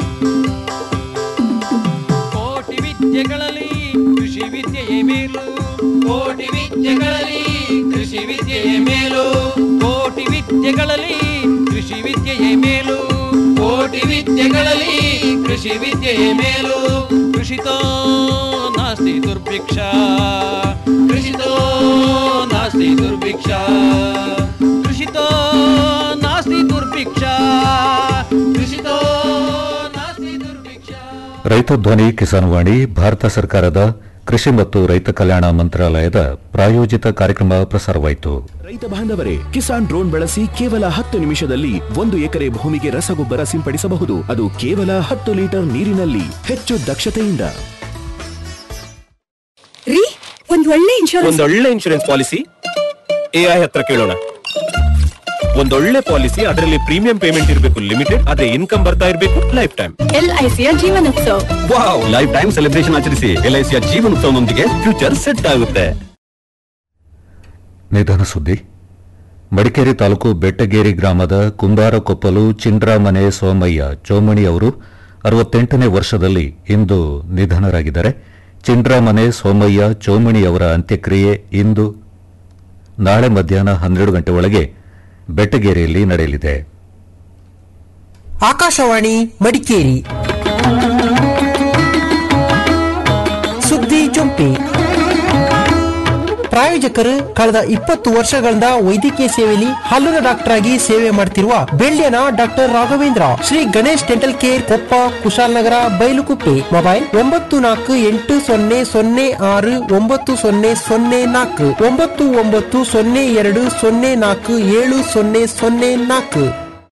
ಕೋಟಿ ವಿದ್ಯೆಗಳಲ್ಲಿ ಕೃಷಿ ವಿದ್ಯೆಯೇ ಮೇಲು ಕೋಟಿ ವಿದ್ಯೆಗಳಲ್ಲಿ ಕೃಷಿ ವಿದ್ಯೆಯೇ ಮೇಲು ಕೋಟಿ ವಿದ್ಯೆಗಳಲ್ಲಿ ಕೃಷಿ ವಿದ್ಯೆಯೇ ಮೇಲು ಕೋಟಿ ವಿದ್ಯೆಗಳಲ್ಲಿ ಕೃಷಿ ವಿದ್ಯೆಯೇ ಮೇಲು ಕೃಷಿತೋ ನಾಸ್ತಿ ದುರ್ಭಿಕ್ಷ ಕೃಷಿತೋ ನಾಸ್ತಿ ದುರ್ಭಿಕ್ಷ ಕೃಷಿತೋ ನಾಸ್ತಿ ದುರ್ಭಿಕ್ಷ ಕೃಷಿತೋ ನಾಸ್ತಿ ದುರ್ಭಿಕ್ಷ ರೈತ ಧ್ವನಿ ಕಿಸಾನ್ ವಾಣಿ ಭಾರತ ಸರ್ಕಾರದ ಕೃಷಿ ಮತ್ತು ರೈತ ಕಲ್ಯಾಣ ಮಂತ್ರಾಲಯದ ಪ್ರಾಯೋಜಿತ ಕಾರ್ಯಕ್ರಮ ಪ್ರಸಾರವಾಯಿತು ರೈತ ಬಾಂಧವರೇ ಕಿಸಾನ್ ಡ್ರೋನ್ ಬಳಸಿ ಕೇವಲ ಹತ್ತು ನಿಮಿಷದಲ್ಲಿ ಒಂದು ಎಕರೆ ಭೂಮಿಗೆ ರಸಗೊಬ್ಬರ ಸಿಂಪಡಿಸಬಹುದು ಅದು ಕೇವಲ ಹತ್ತು ಲೀಟರ್ ನೀರಿನಲ್ಲಿ ಹೆಚ್ಚು ದಕ್ಷತೆಯಿಂದ ರೀ ಒಂದ್ ಒಳ್ಳೆ ಇನ್ಶೂರೆನ್ಸ್ ಒಂದೊಳ್ಳೆ ಇನ್ಶೂರೆನ್ಸ್ ಪಾಲಿಸಿ ಎಐ ಹತ್ರ ಕೇಳೋಣ ಒಂದೊಳ್ಳೆ ಪಾಲಿಸಿ ಅದರಲ್ಲಿ ಪ್ರೀಮಿಯಂ ಪೇಮೆಂಟ್ ಇರಬೇಕು ಲಿಮಿಟೆಡ್ ಅದೇ ಇನ್ಕಮ್ ಬರ್ತಾ ಇರಬೇಕು ಲೈಫ್ ಟೈಮ್ ಎಲ್ಐಸಿಯ Jeevanotsava wow life time celebration ಆಚರಿಸಿ ಎಲ್ಐಸಿಯ ಜೀವನೋತ್ಸವದೊಂದಿಗೆ ಫ್ಯೂಚರ್ ಸೆಟ್ ಆಗುತ್ತೆ ನಿಧನ ಸುದ್ದಿ ಮಡಿಕೇರಿ ತಾಲೂಕು ಬೆಟ್ಟಗೇರಿ ಗ್ರಾಮದ ಕುಂಬಾರಕೊಪ್ಪಲು ಚಿಂಡ್ರಾಮನೆ ಸೋಮಯ್ಯ ಚೋಮಣಿ ಅವರು ಅರವತ್ತೆಂಟನೇ ವರ್ಷದಲ್ಲಿ ಇಂದು ನಿಧನರಾಗಿದ್ದಾರೆ ಚಿಂಡ್ರಾಮನೆ ಸೋಮಯ್ಯ ಚೋಮಣಿ ಅವರ ಅಂತ್ಯಕ್ರಿಯೆ ಇಂದು ನಾಳೆ ಮಧ್ಯಾಹ್ನ ಹನ್ನೆರಡು ಗಂಟೆ ಒಳಗೆ ಬೆಟ್ಟಗೇರಿಯಲ್ಲಿ ನಡೆಯಲಿದೆ ಆಕಾಶವಾಣಿ ಮಡಿಕೇರಿ ಸುದ್ದಿ ಜೊಂಪಿ ಪ್ರಾಯೋಜಕರು ಕಳೆದ ಇಪ್ಪತ್ತು ವರ್ಷಗಳಿಂದ ವೈದ್ಯಕೀಯ ಸೇವೆಯಲ್ಲಿ ಹಲ್ಲುನ ಡಾಕ್ಟರ್ ಆಗಿ ಸೇವೆ ಮಾಡ್ತಿರುವ ಬೆಳ್ಳಿಯನ doctor Raghavendra Shri Ganesh dental care Koppa Kushalanagar Bylakuppe mobile ಒಂಬತ್ತು ನಾಲ್ಕು ಎಂಟು ಸೊನ್ನೆ ಸೊನ್ನೆ ಆರು ಒಂಬತ್ತು ಸೊನ್ನೆ ಸೊನ್ನೆ ನಾಲ್ಕು ಒಂಬತ್ತು ಒಂಬತ್ತು ಸೊನ್ನೆ ಎರಡು ಸೊನ್ನೆ ನಾಲ್ಕು ಏಳು ಸೊನ್ನೆ ಸೊನ್ನೆ ನಾಲ್ಕು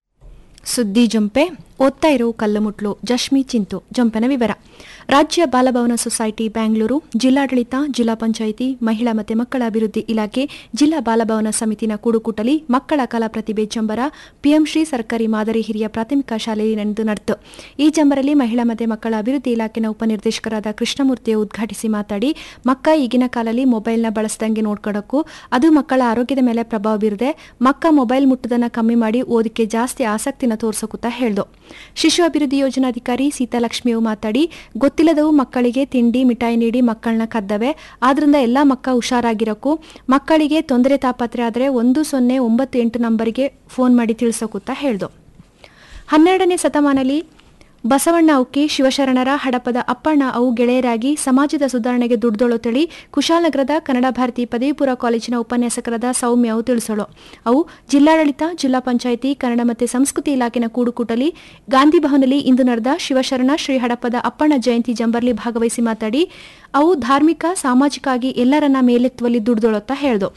ಸುದ್ದಿ ಜೊಂಪೆ ಓದ್ತಾ ಇರೋ ಕಲ್ಲುಮುಟ್ಲು ಜಶ್ಮಿ ಚಿಂತು ಜೊಂಪೆನ ವಿವರ ರಾಜ್ಯ ಬಾಲಭವನ ಸೊಸೈಟಿ ಬ್ಯಾಂಗ್ಳೂರು ಜಿಲ್ಲಾಡಳಿತ ಜಿಲ್ಲಾ ಪಂಚಾಯಿತಿ ಮಹಿಳಾ ಮತ್ತು ಮಕ್ಕಳ ಅಭಿವೃದ್ಧಿ ಇಲಾಖೆ ಜಿಲ್ಲಾ ಬಾಲಭವನ ಸಮಿತಿನ ಕೂಡುಕೂಟಲಿ ಮಕ್ಕಳ ಕಲಾ ಪ್ರತಿಭೆ ಚಂಬರ ಪಿಎಂ ಶ್ರೀ ಸರ್ಕಾರಿ ಮಾದರಿ ಹಿರಿಯ ಪ್ರಾಥಮಿಕ ಶಾಲೆಯಲ್ಲಿ ನಡೆದು ನಡೆತು ಈ ಚಂಬರಲ್ಲಿ ಮಹಿಳಾ ಮತ್ತು ಮಕ್ಕಳ ಅಭಿವೃದ್ಧಿ ಇಲಾಖೆನ ಉಪನಿರ್ದೇಶಕರಾದ ಕೃಷ್ಣಮೂರ್ತಿಯು ಉದ್ಘಾಟಿಸಿ ಮಾತಾಡಿ ಮಕ್ಕ ಈಗಿನ ಕಾಲದಲ್ಲಿ ಮೊಬೈಲ್ನ ಬಳಸದಂಗೆ ನೋಡ್ಕೊಡಕ್ಕೂ ಅದು ಮಕ್ಕಳ ಆರೋಗ್ಯದ ಮೇಲೆ ಪ್ರಭಾವ ಬೀರದೆ ಮಕ್ಕ ಮೊಬೈಲ್ ಮುಟ್ಟದನ್ನ ಕಮ್ಮಿ ಮಾಡಿ ಓದಕ್ಕೆ ಜಾಸ್ತಿ ಆಸಕ್ತಿನ ತೋರ್ಸಕುತ್ತ ಹೇಳ್ದು ಶಿಶು ಅಭಿವೃದ್ಧಿ ಯೋಜನಾಧಿಕಾರಿ ಸೀತಾಲಕ್ಷ್ಮಿಯು ಮಾತಾಡಿ ಗೊತ್ತಿಲ್ಲದವು ಮಕ್ಕಳಿಗೆ ತಿಂಡಿ ಮಿಠಾಯಿ ನೀಡಿ ಮಕ್ಕಳನ್ನ ಕದ್ದವೆ ಆದ್ರಿಂದ ಎಲ್ಲಾ ಮಕ್ಕ ಹುಷಾರಾಗಿರಕ್ಕೂ ಮಕ್ಕಳಿಗೆ ತೊಂದರೆ ತಾಪತ್ರೆ ಆದರೆ ಒಂದು ಸೊನ್ನೆ ಒಂಬತ್ತು ಎಂಟು ನಂಬರಿಗೆ ಫೋನ್ ಮಾಡಿ ತಿಳಿಸೋಕುತ್ತ ಹೇಳ್ದು ಹನ್ನೆರಡನೇ ಶತಮಾನದಲ್ಲಿ ಬಸವಣ್ಣ ಉಕ್ಕಿ ಶಿವಶರಣರ ಹಡಪದ ಅಪ್ಪಣ್ಣ ಅವು ಗೆಳೆಯರಾಗಿ ಸಮಾಜದ ಸುಧಾರಣೆಗೆ ದುಡ್ದೊಳು ತಿಳಿ ಕುಶಾಲನಗರದ ಕನ್ನಡ ಭಾರತಿ ಪದವಿ ಪೂರ್ವ ಕಾಲೇಜಿನ ಉಪನ್ಯಾಸಕರಾದ ಸೌಮ್ಯ ಅವು ತಿಳಿಸೋಳು ಅವು ಜಿಲ್ಲಾಡಳಿತ ಜಿಲ್ಲಾ ಪಂಚಾಯಿತಿ ಕನ್ನಡ ಮತ್ತು ಸಂಸ್ಕೃತಿ ಇಲಾಖೆನ ಕೂಡುಕೂಟಲಿ ಗಾಂಧಿ ಭವನದಲ್ಲಿ ಇಂದು ನಡೆದ ಶಿವಶರಣ ಶ್ರೀ ಹಡಪದ ಅಪ್ಪಣ್ಣ ಜಯಂತಿ ಜಂಬರ್ಲಿ ಭಾಗವಹಿಸಿ ಮಾತಾಡಿ ಅವು ಧಾರ್ಮಿಕ ಸಾಮಾಜಿಕ ಆಗಿ ಎಲ್ಲರನ್ನ ಮೇಲೆತ್ತುವಲ್ಲಿ ದುಡ್ದೊಳುತ್ತಾ ಹೇಳ್ದು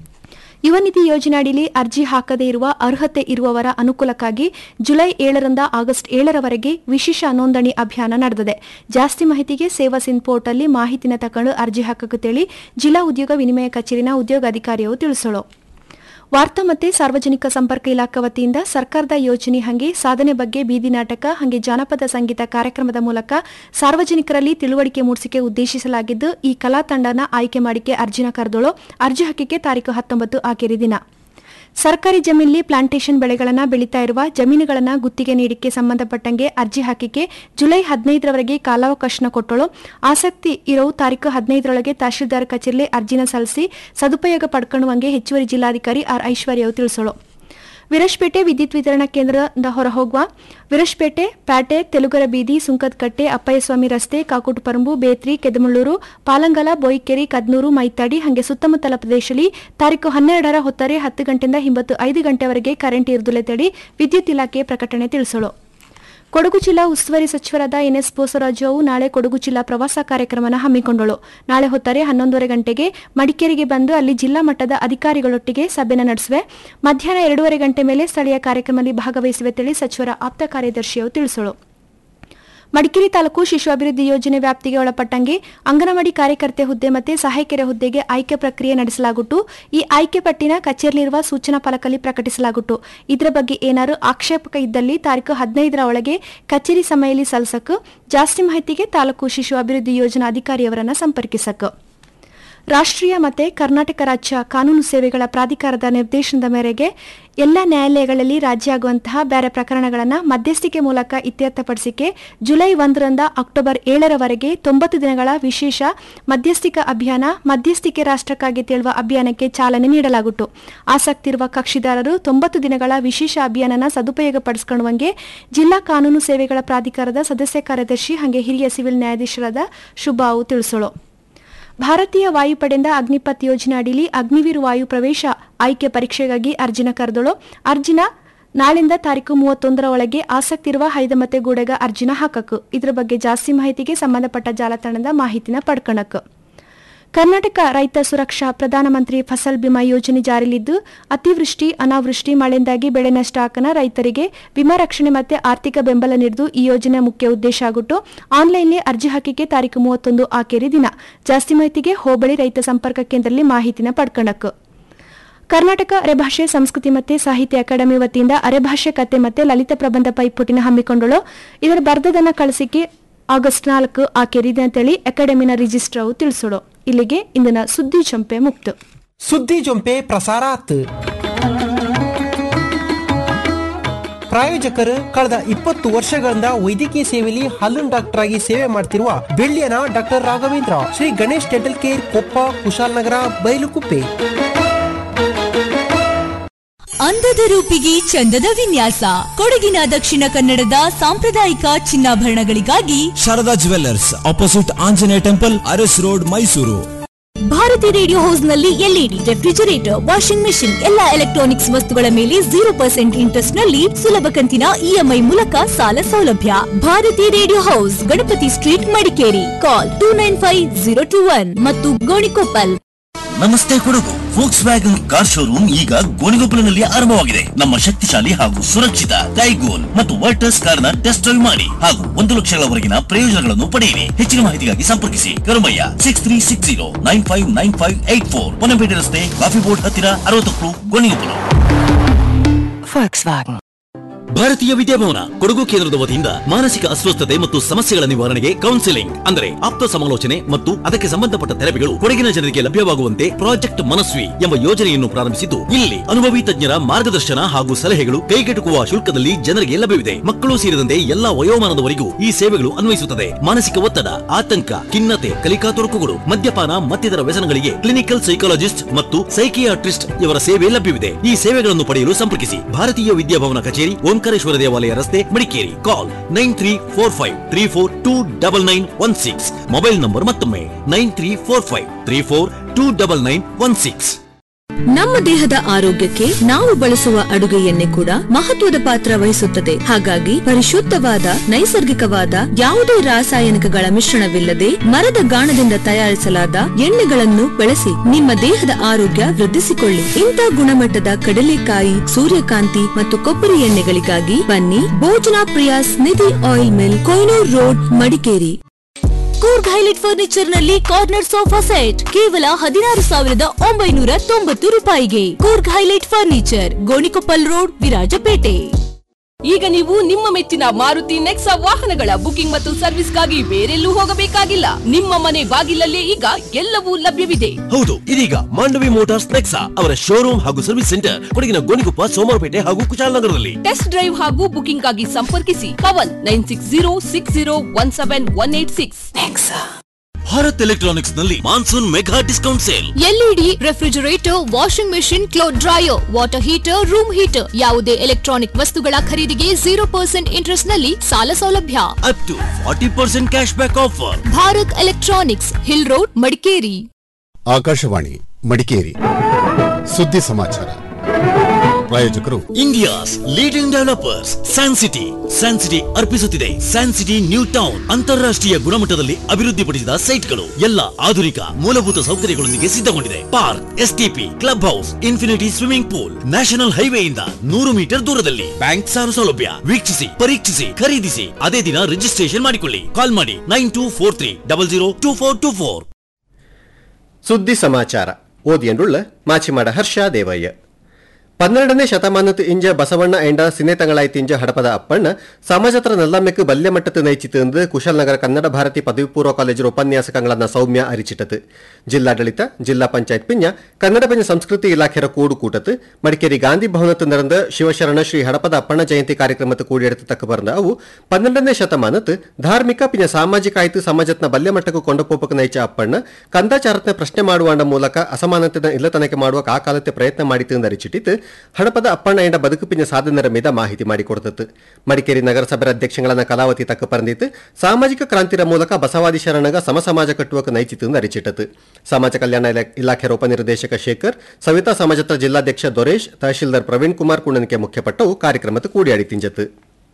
ಯುವ ನಿಧಿ ಯೋಜನೆ ಅಡಿಯಲ್ಲಿ ಅರ್ಜಿ ಹಾಕದೇ ಇರುವ ಅರ್ಹತೆ ಇರುವವರ ಅನುಕೂಲಕ್ಕಾಗಿ ಜುಲೈ ಏಳರಿಂದ ಆಗಸ್ಟ್ ಏಳರವರೆಗೆ ವಿಶೇಷ ನೋಂದಣಿ ಅಭಿಯಾನ ನಡೆದಿದೆ ಜಾಸ್ತಿ ಮಾಹಿತಿಗೆ ಸೇವಾ ಸಿಂಧ್ ಪೋರ್ಟಲ್ಲಿ ಮಾಹಿತಿನ ತಕೊಂಡು ಅರ್ಜಿ ಹಾಕಕ್ಕೇಳಿ ಜಿಲ್ಲಾ ಉದ್ಯೋಗ ವಿನಿಮಯ ಕಚೇರಿನ ಉದ್ಯೋಗಾಧಿಕಾರಿಯು ತಿಳಿಸೋಳು ವಾರ್ತಾ ಮತ್ತು ಸಾರ್ವಜನಿಕ ಸಂಪರ್ಕ ಇಲಾಖೆ ವತಿಯಿಂದ ಸರ್ಕಾರದ ಯೋಜನೆ ಹಂಗೆ ಸಾಧನೆ ಬಗ್ಗೆ ಬೀದಿ ನಾಟಕ ಹಾಗೆ ಜಾನಪದ ಸಂಗೀತ ಕಾರ್ಯಕ್ರಮದ ಮೂಲಕ ಸಾರ್ವಜನಿಕರಲ್ಲಿ ತಿಳುವಳಿಕೆ ಮೂಡಿಸಿಕೆ ಉದ್ದೇಶಿಸಲಾಗಿದ್ದು ಈ ಕಲಾ ತಂಡನ ಆಯ್ಕೆ ಮಾಡಿಕೆ ಅರ್ಜಿನ ಕರೆದೋಳು ಅರ್ಜಿ ಹಾಕಿಕೆ ತಾರೀಕು ಹತ್ತೊಂಬತ್ತು ಆಕೆರಿ ದಿನ ಸರ್ಕಾರಿ ಜಮೀನಲ್ಲಿ ಪ್ಲಾಂಟೇಶನ್ ಬೆಳೆಗಳನ್ನು ಬೆಳೀತಾ ಇರುವ ಜಮೀನುಗಳನ್ನು ಗುತ್ತಿಗೆ ನೀಡಿಕೆ ಸಂಬಂಧಪಟ್ಟಂಗೆ ಅರ್ಜಿ ಹಾಕಿಕೆ ಜುಲೈ ಹದಿನೈದರವರೆಗೆ ಕಾಲಾವಕಾಶನ ಕೊಟ್ಟಳು ಆಸಕ್ತಿ ಇರೋ ತಾರೀಕು ಹದಿನೈದರೊಳಗೆ ತಹಶೀಲ್ದಾರ್ ಕಚೇರಿಯಲ್ಲಿ ಅರ್ಜಿನ ಸಲ್ಲಿಸಿ ಸದುಪಯೋಗ ಪಡ್ಕೊಳ್ಳುವಂಗೆ ಹೆಚ್ಚುವರಿ ಜಿಲ್ಲಾಧಿಕಾರಿ ಆರ್ ಐಶ್ವರ್ಯವು ತಿಳಿಸೋಳು ವಿರಶ್ಪೇಟೆ ವಿದ್ಯುತ್ ವಿತರಣಾ ಕೇಂದ್ರದಿಂದ ಹೊರಹೋಗುವ ವಿರಶ್ಪೇಟೆ ಪ್ಯಾಟೆ ತೆಲುಗರ ಬೀದಿ ಸುಂಕದಕಟ್ಟೆ ಅಪ್ಪಯ್ಯಸ್ವಾಮಿ ರಸ್ತೆ ಕಾಕುಟುಪರಂಬು ಬೇತ್ರಿ ಕೆದಮಳ್ಳೂರು ಪಾಲಂಗಲ ಬೋಯಿಕೆರೆ ಕದ್ನೂರು ಮೈತಾಡಿ ಹಾಗೆ ಸುತ್ತಮುತ್ತಲ ಪ್ರದೇಶದಲ್ಲಿ ತಾರೀಕು ಹನ್ನೆರಡರ ಹೊತ್ತರೆ ಹತ್ತು ಗಂಟೆಯಿಂದ ಹಿಂಬತ್ತು ಐದು ಗಂಟೆವರೆಗೆ ಕರೆಂಟ್ ಇರುದುಲೆ ತಡಿ ವಿದ್ಯುತ್ ಇಲಾಖೆ ಪ್ರಕಟಣೆ ತಿಳಿಸೋಳು ಕೊಡಗು ಜಿಲ್ಲಾ ಉಸ್ತುವಾರಿ ಸಚಿವರಾದ ಎನ್ಎಸ್ ಬೋಸರಾಜು ಅವು ನಾಳೆ ಕೊಡಗು ಜಿಲ್ಲಾ ಪ್ರವಾಸ ಕಾರ್ಯಕ್ರಮನ ಹಮ್ಮಿಕೊಂಡಳು ನಾಳೆ ಹೊತ್ತರೆ ಹನ್ನೊಂದೂವರೆ ಗಂಟೆಗೆ ಮಡಿಕೇರಿಗೆ ಬಂದು ಅಲ್ಲಿ ಜಿಲ್ಲಾ ಮಟ್ಟದ ಅಧಿಕಾರಿಗಳೊಟ್ಟಿಗೆ ಸಭೆನ ನಡೆಸುವೆ ಮಧ್ಯಾಹ್ನ ಎರಡೂವರೆ ಗಂಟೆ ಮೇಲೆ ಸ್ಥಳೀಯ ಕಾರ್ಯಕ್ರಮದಲ್ಲಿ ಭಾಗವಹಿಸುವೆ ತಿಳಿ ಸಚಿವರ ಆಪ್ತ ಕಾರ್ಯದರ್ಶಿಯು ತಿಳಿಸಳು ಮಡಿಕೇರಿ ತಾಲೂಕು ಶಿಶು ಅಭಿವೃದ್ಧಿ ಯೋಜನೆ ವ್ಯಾಪ್ತಿಗೆ ಒಳಪಟ್ಟಂಗೆ ಅಂಗನವಾಡಿ ಕಾರ್ಯಕರ್ತೆ ಹುದ್ದೆ ಮತ್ತು ಸಹಾಯಕಿಯರ ಹುದ್ದೆಗೆ ಆಯ್ಕೆ ಪ್ರಕ್ರಿಯೆ ನಡೆಸಲಾಗುಟ್ಟು ಈ ಆಯ್ಕೆ ಪಟ್ಟಿನ ಕಚೇರಿಯಲ್ಲಿರುವ ಸೂಚನಾ ಫಲಕಲ್ಲಿ ಪ್ರಕಟಿಸಲಾಗುಟ್ಟು ಇದರ ಬಗ್ಗೆ ಏನಾದರೂ ಆಕ್ಷೇಪಕ ಇದ್ದಲ್ಲಿ ತಾರೀಕು ಹದಿನೈದರ ಒಳಗೆ ಕಚೇರಿ ಸಮಯದಲ್ಲಿ ಸಲ್ಲಿಸಕ್ಕೆ ಜಾಸ್ತಿ ಮಾಹಿತಿಗೆ ತಾಲೂಕು ಶಿಶು ಅಭಿವೃದ್ಧಿ ಯೋಜನಾ ಅಧಿಕಾರಿಯವರನ್ನ ಸಂಪರ್ಕಿಸಕ್ಕೆ ರಾಷ್ಟ್ರೀಯ ಮತ್ತು ಕರ್ನಾಟಕ ರಾಜ್ಯ ಕಾನೂನು ಸೇವೆಗಳ ಪ್ರಾಧಿಕಾರದ ನಿರ್ದೇಶನದ ಮೇರೆಗೆ ಎಲ್ಲ ನ್ಯಾಯಾಲಯಗಳಲ್ಲಿ ರಾಜ್ಯ ಆಗುವಂತಹ ಬೇರೆ ಪ್ರಕರಣಗಳನ್ನು ಮಧ್ಯಸ್ಥಿಕೆ ಮೂಲಕ ಇತ್ಯರ್ಥಪಡಿಸಿಕೆ ಜುಲೈ ಒಂದರಿಂದ ಅಕ್ಟೋಬರ್ ಏಳರವರೆಗೆ ತೊಂಬತ್ತು ದಿನಗಳ ವಿಶೇಷ ಮಧ್ಯಸ್ಥಿಕಾ ಅಭಿಯಾನ ಮಧ್ಯಸ್ಥಿಕೆ ರಾಷ್ಟ್ರಕ್ಕಾಗಿ ತೇಳುವ ಅಭಿಯಾನಕ್ಕೆ ಚಾಲನೆ ನೀಡಲಾಗುತ್ತು ಆಸಕ್ತಿ ಇರುವ ಕಕ್ಷಿದಾರರು ತೊಂಬತ್ತು ದಿನಗಳ ವಿಶೇಷ ಅಭಿಯಾನನ ಸದುಪಯೋಗಪಡಿಸಿಕೊಳ್ಳುವಂಗೆ ಜಿಲ್ಲಾ ಕಾನೂನು ಸೇವೆಗಳ ಪ್ರಾಧಿಕಾರದ ಸದಸ್ಯ ಕಾರ್ಯದರ್ಶಿ ಹಾಗೆ ಹಿರಿಯ ಸಿವಿಲ್ ನ್ಯಾಯಾಧೀಶರಾದ ಶುಭಾವು ತಿಳಿಸೋಳು ಭಾರತೀಯ ವಾಯುಪಡೆಯಿಂದ ಅಗ್ನಿಪಥ್ ಯೋಜನೆ ಅಡಿಲಿ ಅಗ್ನಿವೀರ್ ವಾಯು ಪ್ರವೇಶ ಆಯ್ಕೆ ಪರೀಕ್ಷೆಗಾಗಿ ಅರ್ಜಿನ ಕರೆದಳು ಅರ್ಜಿನ ನಾಳಿಂದ ತಾರೀಕು ಮೂವತ್ತೊಂದರ ಒಳಗೆ ಆಸಕ್ತಿ ಇರುವ ಹೈದ ಮತ್ತೆ ಗೂಡೆಗ ಅರ್ಜಿನ ಹಾಕಕು ಇದ್ರ ಬಗ್ಗೆ ಜಾಸ್ತಿ ಮಾಹಿತಿಗೆ ಸಂಬಂಧಪಟ್ಟ ಜಾಲತಾಣದ ಮಾಹಿತಿನ ಪಡ್ಕಣಕ್ ಕರ್ನಾಟಕ ರೈತ ಸುರಕ್ಷಾ ಪ್ರಧಾನಮಂತ್ರಿ ಫಸಲ್ ಬಿಮಾ ಯೋಜನೆ ಜಾರಿಲಿದ್ದು ಅತಿವೃಷ್ಟಿ ಅನಾವೃಷ್ಟಿ ಮಳೆಯಿಂದಾಗಿ ಬೆಳೆ ನಷ್ಟ ಹಾಕನ ರೈತರಿಗೆ ವಿಮಾ ರಕ್ಷಣೆ ಮತ್ತೆ ಆರ್ಥಿಕ ಬೆಂಬಲ ನೀಡುವುದು ಈ ಯೋಜನೆ ಮುಖ್ಯ ಉದ್ದೇಶ ಆಗಿಟ್ಟು ಆನ್ಲೈನ್ಲಿ ಅರ್ಜಿ ಹಾಕಿಕೆ ತಾರೀಕು ಮೂವತ್ತೊಂದು ಆಖೇರಿ ದಿನ ಜಾಸ್ತಿ ಮಾಹಿತಿಗೆ ಹೋಬಳಿ ರೈತ ಸಂಪರ್ಕ ಕೇಂದ್ರದಲ್ಲಿ ಮಾಹಿತಿನ ಪಡ್ಕಣಕ್ ಕರ್ನಾಟಕ ಅರೆಭಾಷೆ ಸಂಸ್ಕೃತಿ ಮತ್ತು ಸಾಹಿತ್ಯ ಅಕಾಡೆಮಿ ವತಿಯಿಂದ ಅರೆಭಾಷೆ ಕತೆ ಮತ್ತೆ ಲಲಿತ ಪ್ರಬಂಧ ಪೈಪೋಟಿನ ಹಮ್ಮಿಕೊಂಡಳು ಇದರ ಬರ್ದದನ್ನ ಕಳಿಸಿಕೆ ಆಗಸ್ಟ್ ನಾಲ್ಕು ಆಖೇರಿದೆ ಅಂತೇಳಿ ಅಕಾಡೆಮಿನ ರಿಜಿಸ್ಟ್ರಾವು ತಿಳಿಸೋಳು ಇಲ್ಲಿಗೆ ಇಂದಿನ ಸುದ್ದಿ ಚಂಪೆ ಮುಕ್ತ ಸುದ್ದಿ ಜೊಂಪೆ ಪ್ರಸಾರಾತ್ ಪ್ರಾಯೋಜಕರು ಕಳೆದ ಇಪ್ಪತ್ತು ವರ್ಷಗಳಿಂದ ವೈದ್ಯಕೀಯ ಸೇವೆಯಲ್ಲಿ ಹಲ್ಲುನ್ ಡಾಕ್ಟರ್ ಆಗಿ ಸೇವೆ ಮಾಡ್ತಿರುವ ಬೆಳ್ಳಿಯನ doctor Raghavendra Shri Ganesh dental care Koppa Kushalanagar Bylakuppe ಅಂದದ ರೂಪಿಗೆ ಚಂದದ ವಿನ್ಯಾಸ ಕೊಡಗಿನ ದಕ್ಷಿಣ ಕನ್ನಡದ ಸಾಂಪ್ರದಾಯಿಕ ಚಿನ್ನಾಭರಣಗಳಿಗಾಗಿ Sharada jewellers opposite Anjaneya temple Aras road Mysuru Bharati radio house ನಲ್ಲಿ ಎಲ್ಇಡಿ ರೆಫ್ರಿಜರೇಟರ್ ವಾಷಿಂಗ್ ಮೆಷಿನ್ ಎಲ್ಲಾ ಎಲೆಕ್ಟ್ರಾನಿಕ್ಸ್ ವಸ್ತುಗಳ ಮೇಲೆ ಜೀರೋ ಪರ್ಸೆಂಟ್ ಇಂಟ್ರೆಸ್ಟ್ ನಲ್ಲಿ ಸುಲಭ ಕಂತಿನ ಇಎಂಐ ಮೂಲಕ ಸಾಲ ಸೌಲಭ್ಯ Bharati radio house Ganapati street Madikeri call two nine five zero two one ಮತ್ತು ಗೋಣಿಕೊಪ್ಪಲ್ ನಮಸ್ತೆ Kodagu Volkswagen car showroom ಈಗ ಗೋಣಿಗೊಪ್ಪಲಿನಲ್ಲಿ ಆರಂಭವಾಗಿದೆ ನಮ್ಮ ಶಕ್ತಿಶಾಲಿ ಹಾಗೂ ಸುರಕ್ಷಿತ ಕೈಗೋಲ್ ಮತ್ತು ವರ್ಟಸ್ ಕಾರ್ ನ ಟೆಸ್ಟ್ ಡ್ರೈವ್ ಮಾಡಿ ಹಾಗೂ ಒಂದು ಲಕ್ಷಗಳವರೆಗಿನ ಪ್ರಯೋಜನಗಳನ್ನು ಪಡೆಯಿರಿ ಹೆಚ್ಚಿನ ಮಾಹಿತಿಗಾಗಿ ಸಂಪರ್ಕಿಸಿ ಕರುಮಯ್ಯ six three six zero nine five nine five eight four Ponnampet ರಸ್ತೆ ಕಾಫಿ ಬೋರ್ಡ್ ಹತ್ತಿರ ಅರವತ್ತೊಕ್ಳು ಗೋಣಿಗೊಪ್ಪಲು ಭಾರತೀಯ ವಿದ್ಯಾಭವನ ಕೊಡಗು ಕೇಂದ್ರದ ವತಿಯಿಂದ ಮಾನಸಿಕ ಅಸ್ವಸ್ಥತೆ ಮತ್ತು ಸಮಸ್ಯೆಗಳ ನಿವಾರಣೆಗೆ ಕೌನ್ಸಿಲಿಂಗ್ ಅಂದರೆ ಆಪ್ತ ಸಮಾಲೋಚನೆ ಮತ್ತು ಅದಕ್ಕೆ ಸಂಬಂಧಪಟ್ಟ ಥೆರಪಿಗಳು ಕೊಡಗಿನ ಜನರಿಗೆ ಲಭ್ಯವಾಗುವಂತೆ ಪ್ರಾಜೆಕ್ಟ್ ಮನಸ್ವಿ ಎಂಬ ಯೋಜನೆಯನ್ನು ಪ್ರಾರಂಭಿಸಿದ್ದು ಇಲ್ಲಿ ಅನುಭವಿ ತಜ್ಞರ ಮಾರ್ಗದರ್ಶನ ಹಾಗೂ ಸಲಹೆಗಳು ಕೈಗೆಟುಕುವ ಶುಲ್ಕದಲ್ಲಿ ಜನರಿಗೆ ಲಭ್ಯವಿದೆ ಮಕ್ಕಳು ಸೇರಿದಂತೆ ಎಲ್ಲಾ ವಯೋಮಾನದವರಿಗೂ ಈ ಸೇವೆಗಳು ಅನ್ವಯಿಸುತ್ತದೆ ಮಾನಸಿಕ ಒತ್ತಡ ಆತಂಕ ಖಿನ್ನತೆ ಕಲಿಕಾ ತೊಡಕುಗಳು ಮದ್ಯಪಾನ ಮತ್ತಿತರ ವ್ಯಸನಗಳಿಗೆ ಕ್ಲಿನಿಕಲ್ ಸೈಕಾಲಜಿಸ್ಟ್ ಮತ್ತು ಸೈಕಿಯಾಟ್ರಿಸ್ಟ್ ಇವರ ಸೇವೆ ಲಭ್ಯವಿದೆ ಈ ಸೇವೆಗಳನ್ನು ಪಡೆಯಲು ಸಂಪರ್ಕಿಸಿ ಭಾರತೀಯ ವಿದ್ಯಾಭವನ ಕಚೇರಿ ಓಂಕಾರೇಶ್ವರ ದೇವಾಲಯ ರಸ್ತೆ Madikeri call nine three four five three four two double nine one six mobile number ಮತ್ತೊಮ್ಮೆ nine three four five three four two double nine one six ನಮ್ಮ ದೇಹದ ಆರೋಗ್ಯಕ್ಕೆ ನಾವು ಬಳಸುವ ಅಡುಗೆ ಎಣ್ಣೆ ಕೂಡ ಮಹತ್ವದ ಪಾತ್ರ ವಹಿಸುತ್ತದೆ ಹಾಗಾಗಿ ಪರಿಶುದ್ಧವಾದ ನೈಸರ್ಗಿಕವಾದ ಯಾವುದೇ ರಾಸಾಯನಿಕಗಳ ಮಿಶ್ರಣವಿಲ್ಲದೆ ಮರದ ಗಾಣದಿಂದ ತಯಾರಿಸಲಾದ ಎಣ್ಣೆಗಳನ್ನು ಬಳಸಿ ನಿಮ್ಮ ದೇಹದ ಆರೋಗ್ಯ ವೃದ್ಧಿಸಿಕೊಳ್ಳಿ ಇಂಥ ಗುಣಮಟ್ಟದ ಕಡಲೆಕಾಯಿ ಸೂರ್ಯಕಾಂತಿ ಮತ್ತು ಕೊಬ್ಬರಿ ಎಣ್ಣೆಗಳಿಗಾಗಿ ಬನ್ನಿ Bhojana Priyas Nidhi oil mill Koynoor road Madikeri Coorg highlight furniture ನಲ್ಲಿ ಕಾರ್ನರ್ ಸೋಫಾ ಸೆಟ್ ಕೇವಲ ಹದಿನಾರು ಸಾವಿರದ ಒಂಬೈನೂರ ತೊಂಬತ್ತು ರೂಪಾಯಿಗೆ Coorg highlight furniture Gonikoppal road Virajpet ಈಗ ನೀವು ನಿಮ್ಮ ಮೆಚ್ಚಿನ ಮಾರುತಿ ನೆಕ್ಸಾ ವಾಹನಗಳ ಬುಕಿಂಗ್ ಮತ್ತು ಸರ್ವಿಸ್ಗಾಗಿ ಬೇರೆಲ್ಲೂ ಹೋಗಬೇಕಾಗಿಲ್ಲ ನಿಮ್ಮ ಮನೆ ಬಾಗಿಲಲ್ಲೇ ಈಗ ಎಲ್ಲವೂ ಲಭ್ಯವಿದೆ ಹೌದು ಇದೀಗ ಮಾಂಡವಿ ಮೋಟಾರ್ಸ್ ನೆಕ್ಸಾ ಅವರ ಶೋರೂಮ್ ಹಾಗೂ ಸರ್ವಿಸ್ ಸೆಂಟರ್ ಕೊಡಗಿನ ಗೋಣಿಕೊಪ್ಪ ಸೋಮವಾರಪೇಟೆ ಹಾಗೂ ಕುಶಾಲನಗರದಲ್ಲಿ ಟೆಸ್ಟ್ ಡ್ರೈವ್ ಹಾಗೂ ಬುಕಿಂಗ್ ಆಗಿ ಸಂಪರ್ಕಿಸಿ Pavan nine six zero six zero one seven one eight six Bharat electronics ನಲ್ಲಿ monsoon mega discount sale LED refrigerator washing machine cloth dryer water heater room heater ಯಾವುದೇ electronic ವಸ್ತುಗಳ ಖರೀದಿಗೆ ಜೀರೋ ಪರ್ಸೆಂಟ್ ಇಂಟ್ರೆಸ್ಟ್ ನಲ್ಲಿ ಸಾಲ ಸೌಲಭ್ಯ up to forty percent cash back offer Bharat electronics hill road Madikeri Akashvani Madikeri ಸುದ್ದಿ ಸಮಾಚಾರ ಪ್ರಾಯೋಜಕರು India's leading developers San city San city ಅರ್ಪಿಸುತ್ತಿದೆ ಸ್ಯಾನ್ ಸಿಟಿ ನ್ಯೂ ಟೌನ್ ಅಂತಾರಾಷ್ಟ್ರೀಯ ಗುಣಮಟ್ಟದಲ್ಲಿ ಅಭಿವೃದ್ಧಿಪಡಿಸಿದ ಸೈಟ್ಗಳು ಎಲ್ಲ ಆಧುನಿಕ ಮೂಲಭೂತ ಸೌಕರ್ಯಗಳೊಂದಿಗೆ ಸಿದ್ಧಗೊಂಡಿದೆ park STP club house infinity swimming pool national ಹೈವೇಯಿಂದ ನೂರು ಮೀಟರ್ ದೂರದಲ್ಲಿ ಬ್ಯಾಂಕ್ ಸಾಲ ಸೌಲಭ್ಯ ವೀಕ್ಷಿಸಿ ಪರೀಕ್ಷಿಸಿ ಖರೀದಿಸಿ ಅದೇ ದಿನ ರಿಜಿಸ್ಟ್ರೇಷನ್ ಮಾಡಿಕೊಳ್ಳಿ ಕಾಲ್ ಮಾಡಿ nine two four three double zero two four two four ಸುದ್ದಿ ಸಮಾಚಾರ ಓದಿಯನ್ನುಳ್ಳ ಮಾಚಿಮಾಡ ಹರ್ಷ ದೇವಯ್ಯ ಪನ್ನೆರಡನೇ ಶತಮಾನದ ಇಂಜ ಬಸವಣ್ಣ ಎಂಡ ಸಿನೆತಂಗಳಾಯ್ತಿಂಜ ಹಡಪದ ಅಪ್ಪಣ್ಣ ಸಮಾಜತ್ರ ನಲ್ಲಮ್ಮೆಕ್ಕು ಬಲ್ಯ ಮಟ್ಟத்து ನೈಚಿತಂದು ಕುಶಲ್ನಗರ ಕನ್ನಡ ಭಾರತಿ ಪದವಿ ಪೂರ್ವ ಕಾಲೇಜರ ಉಪನ್ಯಾಸಕಗಳನ್ನ ಸೌಮ್ಯ ಅರಿಚಿಟತು ಜಿಲ್ಲಾಡಳಿತ ಜಿಲ್ಲಾ ಪಂಚಾಯತ್ ಪಿಂಜ ಕನ್ನಡ ಪಿಂಜ ಸಂಸ್ಕೃತಿ ಇಲಾಖೆಯ ಕೂಡು ಕೂಟತ್ತು ಮಡಿಕೇರಿ ಗಾಂಧಿ ಭವನತ್ತು ನಡೆದ ಶಿವಶರಣ ಶ್ರೀ ಹಡಪದ ಅಪ್ಪಣ್ಣ ಜಯಂತಿ ಕಾರ್ಯಕ್ರಮದ ಕೂಡಿಯೆടുത്ത് ತಕ್ಕ ಬರ್ದ ಅವು ಪನ್ನೆರಡನೇ ಶತಮಾನത്ത് ಧಾರ್ಮಿಕ ಪಿಂಜ ಸಾಮಾಜಿಕ ಆಯ್ತು ಸಮಾಜತ್ನ ಬಲ್ಯ ಮಟ್ಟಕ್ಕೂ ಕೊಂಡಪೋಪಕ್ಕೆ ನೈಚ ಅಪ್ಪಣ್ಣ ಕಂದಾಚಾರತ್ನ ಪ್ರಶ್ನೆ ಮಾಡುವಾಂಡ ಮೂಲಕ ಅಸಮಾನತೆನ ಇಲ್ಲತನಕೆ ಮಾಡುವ ಆ ಕಾಲത്തെ ಪ್ರಯತ್ನ ಮಾಡಿತು ಅರಿಚಿಟ್ಟಿತ್ತು ಹಡಪದ ಅಪ್ಪಣ್ಣ ಎಂಡ ಬದುಕು ಪಿಂಜ ಸಾಧನೆರ ಮೀದ ಮಾಹಿತಿ ಮಾಡಿಕೊಡ್ತತ್ತು ಮಡಿಕೇರಿ ನಗರಸಭೆ ಅಧ್ಯಕ್ಷಗಳನ್ನ ಕಲಾವತಿ ತಕ್ಕ ಪರಂದಿತ್ತು ಸಾಮಾಜಿಕ ಕ್ರಾಂತಿರ ಮೂಲಕ ಬಸವಾದಿ ಶರಣಗ ಸಮ ಸಮಾಜ ಕಟ್ಟುವಕ್ಕೆ ನೈಚಿತು ಅರಿಚಿಟ್ಟತು ಸಮಾಜ ಕಲ್ಯಾಣ ಇಲಾ- ಇಲಾಖೆಯ ಉಪನಿರ್ದೇಶಕ ಶೇಖರ್ ಸವಿತಾ ಸಮಾಜತ್ರ ಜಿಲ್ಲಾಧ್ಯಕ್ಷ ದೊರೇಶ್ ತಹಶೀಲ್ದಾರ್ ಪ್ರವೀಣ್ ಕುಮಾರ್ ಕುಣ್ಣನಿಕೆ ಮುಖ್ಯಪಟ್ಟವು ಕಾರ್ಯಕ್ರಮದ ಕೂಡಿಯಾಡಿ ತಿಂಜತ್ತು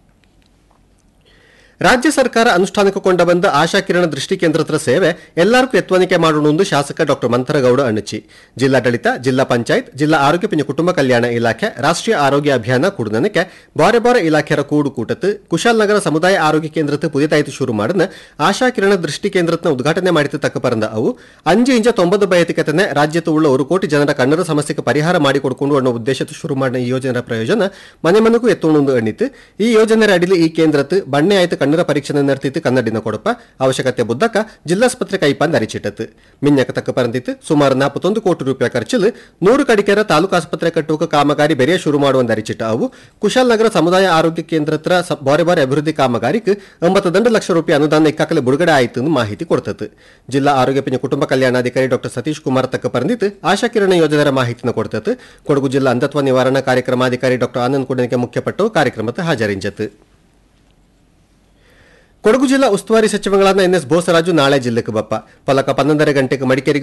ರಾಜ್ಯ ಸರ್ಕಾರ ಅನುಷ್ಠಾನಕ್ಕೆ ಕೊಂಡ ಬಂದ ಆಶಾ ಕಿರಣ ದೃಷ್ಟಿ ಕೇಂದ್ರತ್ರ ಸೇವೆ ಎಲ್ಲರಿಗೂ ಎತ್ತವನಿಕೆ ಮಾಡೋಣ ಎಂದು ಶಾಸಕ ಡಾಕ್ಟರ್ ಮಂಥರಗೌಡ ಅಣ್ಣಚಿ ಜಿಲ್ಲಾಡಳಿತ ಜಿಲ್ಲಾ ಪಂಚಾಯತ್ ಜಿಲ್ಲಾ ಆರೋಗ್ಯ ಪಿಂಜ ಕುಟುಂಬ ಕಲ್ಯಾಣ ಇಲಾಖೆ ರಾಷ್ಟ್ರೀಯ ಆರೋಗ್ಯ ಅಭಿಯಾನ ಕೂಡುನನಕ್ಕೆ ಬಾರೆ ಬಾರೆ ಇಲಾಖೆಯ ಕೂಡು ಕೂಟತ್ತು ಕುಶಾಲನಗರ ಸಮುದಾಯ ಆರೋಗ್ಯ ಕೇಂದ್ರತ್ತು ಪುದಿಯತಾಯ್ತು ಶುರು ಮಾಡಿದ ಆಶಾ ಕಿರಣ ದೃಷ್ಟಿ ಕೇಂದ್ರತ್ನ ಉದ್ಘಾಟನೆ ಮಾಡಿದ ತಕ್ಕ ಪರಂದ ಅವು ಅಂಜು ಇಂಚ ತೊಂಬತ್ತು ಬಯತಿಕತನೆ ರಾಜ್ಯದ ಉಳ್ಳ ಒಂದು ಕೋಟಿ ಜನರ ಕಣ್ಣರ ಸಮಸ್ಯೆಗೆ ಪರಿಹಾರ ಮಾಡಿಕೊಡ್ಕೊಂಡು ಅನ್ನೋ ಉದ್ದೇಶದ ಶುರು ಮಾಡಿದ ಈ ಯೋಜನೆಯ ಪ್ರಯೋಜನ ಮನೆ ಮನೆಗೂ ಎತ್ತೋಣೊಂದು ಎಣ್ಣಿತ್ತು ಈ ಯೋಜನೆ ಅಡಿಲಿ ಈ ಕೇಂದ್ರತ್ತು ಬಣ್ಣೆ ಆಯ್ತು ಕಣ್ಣರ ಪರೀಕ್ಷೆ ನಡೆತಿತ್ತು ಕನ್ನಡಿನ ಕೊಡಪ ಅವಶ್ಯಕತೆ ಬುದ್ದಕ ಜಿಲ್ಲಾಸ್ಪತ್ರೆ ಕೈಪಂದ್ ಅರಿಚಿಟ್ಟತ್ತು ಮಿನ್ಯಕ ತಕ್ಕ ಪರಂದಿತ್ತು ಸುಮಾರು ನಾಪತ್ತೊಂದು ಕೋಟಿ ರೂಪಾಯಿ ಖರ್ಚಲು ನೂರು ಕಡಿಕೆರ ತಾಲೂಕು ಆಸ್ಪತ್ರೆ ಕಟ್ಟುವ ಕಾಮಗಾರಿ ಬೆರೆಯ ಶುರು ಮಾಡುವಂದು ಅರಿಚಿಟ್ಟ ಅವು ಕುಶಾಲನಗರ ಸಮುದಾಯ ಆರೋಗ್ಯ ಕೇಂದ್ರ ಹತ್ರ ಸ- ಬಾರೆ ಬಾರೆ ಅಭಿವೃದ್ಧಿ ಕಾಮಗಾರಿಕ್ ಒಂಬತ್ತು ದಂಡ ಲಕ್ಷ ರೂಪಾಯಿ ಅನುದಾನ ಇಕ್ಕಾಕಲೆ ಬಿಡುಗಡೆ ಆಯಿತು ಎಂದು ಮಾಹಿತಿ ಕೊಡ್ತತ್ತು ಜಿಲ್ಲಾ ಆರೋಗ್ಯ ಪಿಂಜ ಕುಟುಂಬ ಕಲ್ಯಾಣಾಧಿಕಾರಿ ಡಾಕ್ಟರ್ ಸತೀಶ್ ಕುಮಾರ್ ತಕ್ಕ ಪರಂದಿತ್ತು ಆಶಾ ಕಿರಣ ಯೋಜನೆಯ ಮಾಹಿತಿನ ಕೊಡ್ತತ್ತು ಕೊಡಗು ಜಿಲ್ಲಾ ಅಂಧತ್ವ ನಿವಾರಣಾ ಕಾರ್ಯಕ್ರಮಾಧಿಕಾರಿ ಡಾಕ್ಟರ್ ಆನಂದ್ ಕುಡನಿಗೆ ಮುಖ್ಯಪಟ್ಟು ಕಾರ್ಯಕ್ರಮದ ಹಾಜರಿಂಜತ್ತು ಕೊಡಗು ಜಿಲ್ಲಾ ಉಸ್ತುವಾರಿ ಸಚಿವಗಳಾದ ಎನ್ ಎಸ್ ಬೋಸರಾಜು ನಾಳೆ ಜಿಲ್ಲೆಗೆ ಬಪ್ಪ ಪಲಕ ಪನ್ನೊಂದರ ಗಂಟೆಗೆ ಮಡಿಕೇರಿ